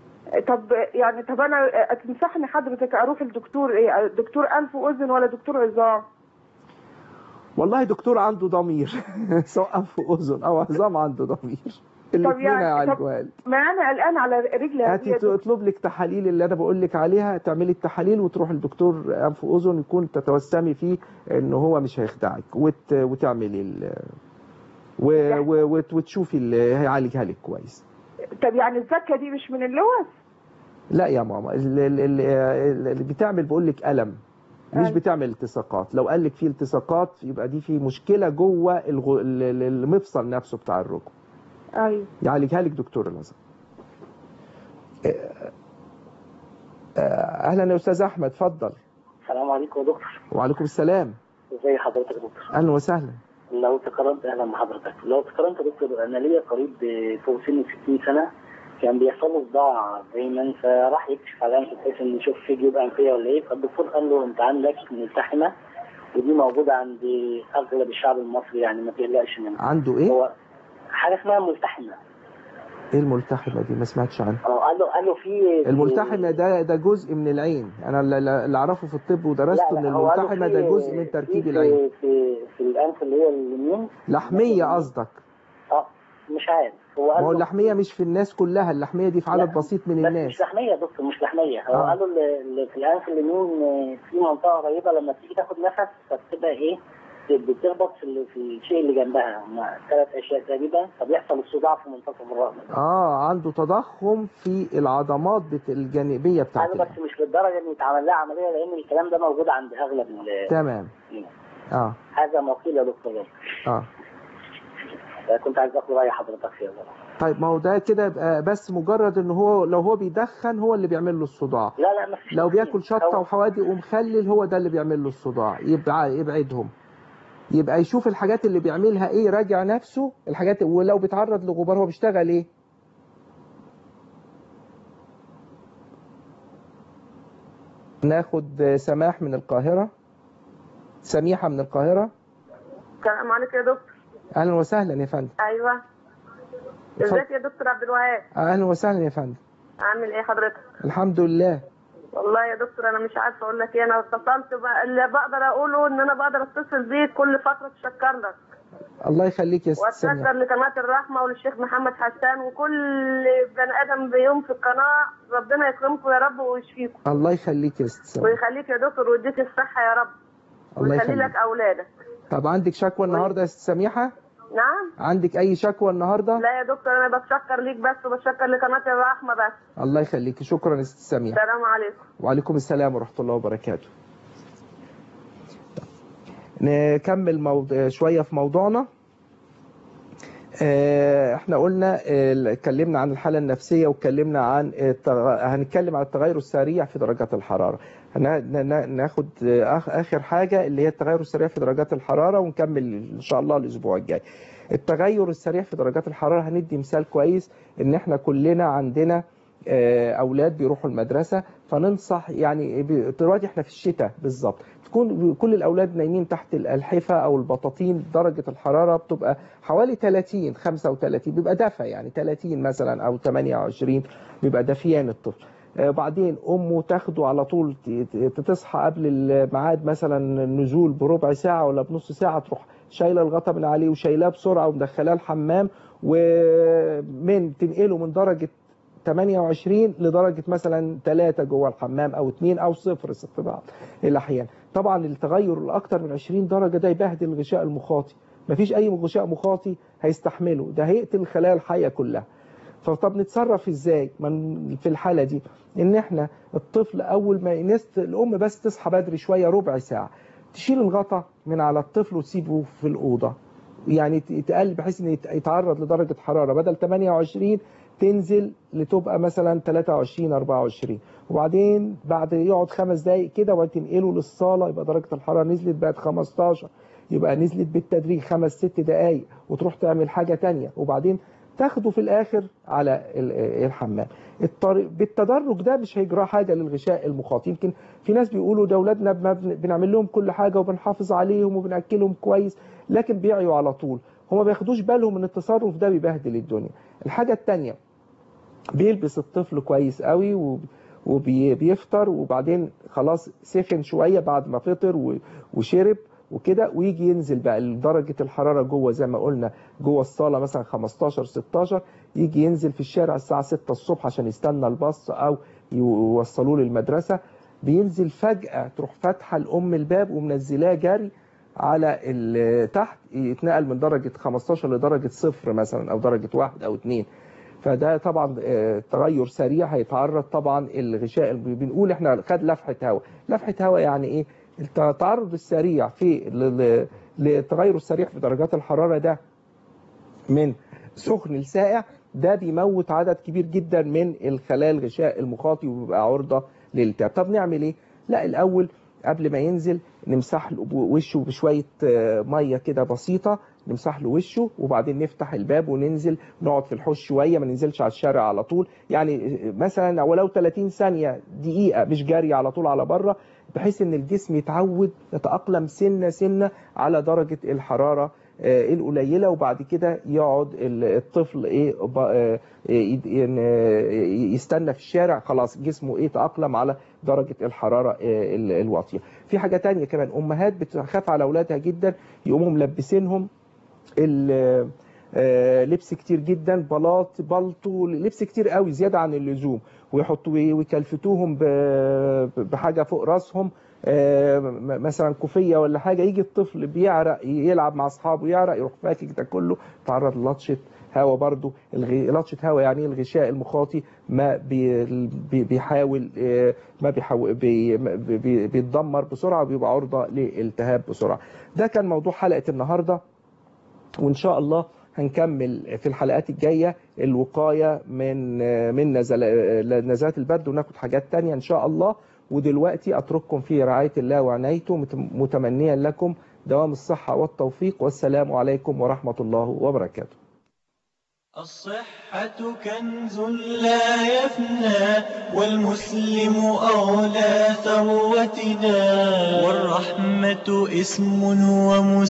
طب يعني طب انا تنصحني حضرتك اروح الدكتور ايه دكتور انف واذن ولا دكتور عظام والله دكتور عنده ضمير سواء أنف وأذن أو عظام عنده ضمير طب الاثنين يعني هيعالجوها طب لك. ما انا قلقان على رجلي هاتي يا دكتور. تطلب لك تحاليل اللي انا بقول لك عليها تعملي التحاليل وتروح الدكتور انف واذن يكون تتوسمي فيه ان هو مش هيخدعك وت... وتعملي ال... و... و... وت... وتشوفي اللي هيعالجها لك كويس طب يعني الزكه دي مش من اللوز لا يا ماما ال- ال- ال- اللي بتعمل بقول لك ألم مش أيوة. بتعمل التصاقات لو قال لك في التصاقات يبقى دي في مشكلة جوه الغ... ال- ال- المفصل نفسه بتاع الركبة ايوه يعالجها لك دكتور الازهر آه، آه، اهلا يا استاذ احمد اتفضل السلام عليكم يا دكتور وعليكم السلام ازي حضرتك يا دكتور اهلا وسهلا لو تكرمت اهلا بحضرتك لو تكرمت يا دكتور انا ليا قريب فوق سن 60 سنه كان بيحصل له صداع دايما فراح يكشف على انفه بحيث انه يشوف في جيوب انفيه ولا ايه فالدكتور قال له انت عندك ملتحمه ودي موجوده عند اغلب الشعب المصري يعني ما تقلقش منها عنده ايه هو حاجه اسمها ملتحمه ايه الملتحمه دي ما سمعتش عنها اه قال له قال له في الملتحمه ده ده جزء من العين انا اللي اللي اعرفه في الطب ودرسته ان هو قال له الملتحمه في- ده جزء من تركيب في- العين في في الانف اللي هي اليمين لحميه قصدك اه مش عارف هو ما قال هو له اللحميه مش في الناس كلها اللحميه دي في عدد بسيط من بس الناس مش لحميه يا دكتور مش لحميه هو آه. قالوا اللي اللي في الانف اليمين آه، في منطقه قريبه لما تيجي تاخد نفس فبتبقى ايه بتخبط في ال- في الشيء اللي جنبها هما ثلاث اشياء تقريبا فبيحصل الصداع في منتصف الرقبه اه عنده تضخم في العضمات بت- الجانبيه بتاعت قالوا بس مش للدرجه ان يتعمل لها عمليه لان الكلام ده موجود عند اغلب ال- تمام اه هذا ما قيل يا دكتور اه كنت عايز اخد راي حضرتك فيها طيب ما هو ده كده يبقى بس مجرد ان هو لو هو بيدخن هو اللي بيعمل له الصداع لا لا ما فيش لو بياكل شطه وحوادق ومخلل هو ده اللي بيعمل له الصداع يبقى يبعدهم يبقى يشوف الحاجات اللي بيعملها ايه راجع نفسه الحاجات ولو بيتعرض لغبار هو بيشتغل ايه ناخد سماح من القاهرة سميحة من القاهرة السلام عليكم يا دكتور أهلا وسهلا يا فندم ايوه اتفضل. ازيك يا دكتور عبد الوهاب أهلا وسهلا يا فندم عامل ايه حضرتك الحمد لله والله يا دكتور انا مش عارفه اقول لك ايه انا اتصلت بقى اللي بقدر اقوله ان انا بقدر اتصل بيك كل فتره اتشكر لك الله يخليك يا ست واتشكر سميحة لقناه الرحمه وللشيخ محمد حسان وكل بني ادم بيوم في القناه ربنا يكرمكم يا رب ويشفيكم الله يخليك يا ست سميحة ويخليك يا دكتور ويديك الصحه يا رب الله ويخلي يخليك لك اولادك طب عندك شكوى النهاردة يا ست سميحة نعم عندك أي شكوى النهاردة لا يا دكتور انا بتشكر ليك بس وبتشكر لقناه الرحمه بس الله يخليك شكرا يا ست سميحة السلام عليكم وعليكم السلام ورحمة الله وبركاته نكمل موضوع شوية في موضوعنا آه، احنا قلنا آه، اتكلمنا عن الحالة النفسية واتكلمنا عن التغ... هنتكلم عن التغير السريع في درجات الحرارة هنا- نا- ناخد آه، آخ- اخر حاجة اللي هي التغير السريع في درجات الحرارة ونكمل ان شاء الله الاسبوع الجاي التغير السريع في درجات الحرارة هندي مثال كويس ان احنا كلنا عندنا آه، اولاد بيروحوا المدرسه فننصح يعني ب- دلوقتي احنا في الشتاء بالظبط تكون كل الاولاد نايمين تحت الالحفه او البطاطين درجه الحراره بتبقى حوالي 30 35 بيبقى دفى يعني 30 مثلا او 28 بيبقى دفيان الطفل آه، بعدين امه تاخده على طول ت- ت- تصحى قبل الميعاد مثلا النزول بربع ساعه ولا بنص ساعه تروح شايله الغطا من عليه وشايلاه بسرعه ومدخلاه الحمام ومن تنقله من درجه 28 لدرجة مثلا 3 جوه الحمام أو 2 أو 0 في بعض الأحيان طبعا التغير الأكثر من 20 درجة ده يبهدل الغشاء المخاطي مفيش أي غشاء مخاطي هيستحمله ده هيقتل الخلايا الحية كلها فطب نتصرف ازاي من في الحالة دي ان احنا الطفل اول ما ينست الام بس تصحى بدري شوية ربع ساعة تشيل الغطا من على الطفل وتسيبه في الأوضة يعني تقل بحيث ان يت- يتعرض لدرجة حرارة بدل 28 تنزل لتبقى مثلا 23 24 وبعدين بعد يقعد خمس دقايق كده وتنقله للصالة يبقى درجة الحرارة نزلت بقت 15 يبقى نزلت بالتدريج خمس ست دقايق وتروح تعمل حاجة تانية وبعدين تاخده في الاخر على ال- الحمام الطريق بالتدرج ده مش هيجرى حاجه للغشاء المخاطي يمكن في ناس بيقولوا ده اولادنا بما بن- بنعمل لهم كل حاجه وبنحافظ عليهم وبناكلهم كويس لكن بيعيوا على طول هم ما بياخدوش بالهم ان التصرف ده بيبهدل الدنيا الحاجه الثانيه بيلبس الطفل كويس قوي و وبيفطر وبعدين خلاص سخن شويه بعد ما فطر و- وشرب وكده ويجي ينزل بقى لدرجه الحراره جوه زي ما قلنا جوه الصاله مثلا 15 16 يجي ينزل في الشارع الساعه 6 الصبح عشان يستنى الباص او يوصلوه للمدرسه بينزل فجاه تروح فاتحه الام الباب ومنزلاه جري على ال- تحت يتنقل من درجه 15 لدرجه صفر مثلا او درجه واحد او اتنين فده طبعا آه، تغير سريع هيتعرض طبعا الغشاء بنقول احنا خد لفحه هواء لفحه هواء يعني ايه التعرض السريع في ل- ل- للتغير السريع في درجات الحراره ده من سخن لساقع ده بيموت عدد كبير جدا من الخلايا الغشاء المخاطي وبيبقى عرضه للالتهاب طب نعمل ايه لا الاول قبل ما ينزل نمسح له وشه بشويه آه، ميه كده بسيطه نمسح له وشه وبعدين نفتح الباب وننزل نقعد في الحوش شويه ما ننزلش على الشارع على طول يعني مثلا ولو 30 ثانيه دقيقه مش جري على طول على بره بحيث ان الجسم يتعود يتاقلم سنه سنه على درجه الحراره آه، القليله وبعد كده يقعد ال- الطفل ايه ب- آه، يد- ين- آه، يستنى في الشارع خلاص جسمه ايه تاقلم على درجه الحراره آه، ال- الواطيه في حاجه تانية كمان امهات بتخاف على اولادها جدا يقوموا ملبسينهم ال- آه، لبس كتير جدا بلاط بلطو لبس كتير قوي زياده عن اللزوم ويحطوا ويكلفتوهم ب- بحاجه فوق راسهم آه، م- مثلا كوفيه ولا حاجه يجي الطفل بيعرق يلعب مع اصحابه يعرق يروح فاكك ده كله تعرض للطشه هواء برضو الغي... لطشه هواء يعني الغشاء المخاطي ما بي... بي... بيحاول آه، ما بيحاول بي... ما بي... بيتدمر بسرعه وبيبقى عرضه لالتهاب بسرعه ده كان موضوع حلقه النهارده وان شاء الله هنكمل في الحلقات الجايه الوقايه من من نزل نزلات البرد وناخد حاجات تانية ان شاء الله ودلوقتي اترككم في رعايه الله وعنايته مت- متمنيا لكم دوام الصحه والتوفيق والسلام عليكم ورحمه الله وبركاته الصحة كنز لا يفنى والمسلم أولى ثروتنا والرحمة اسم ومسلم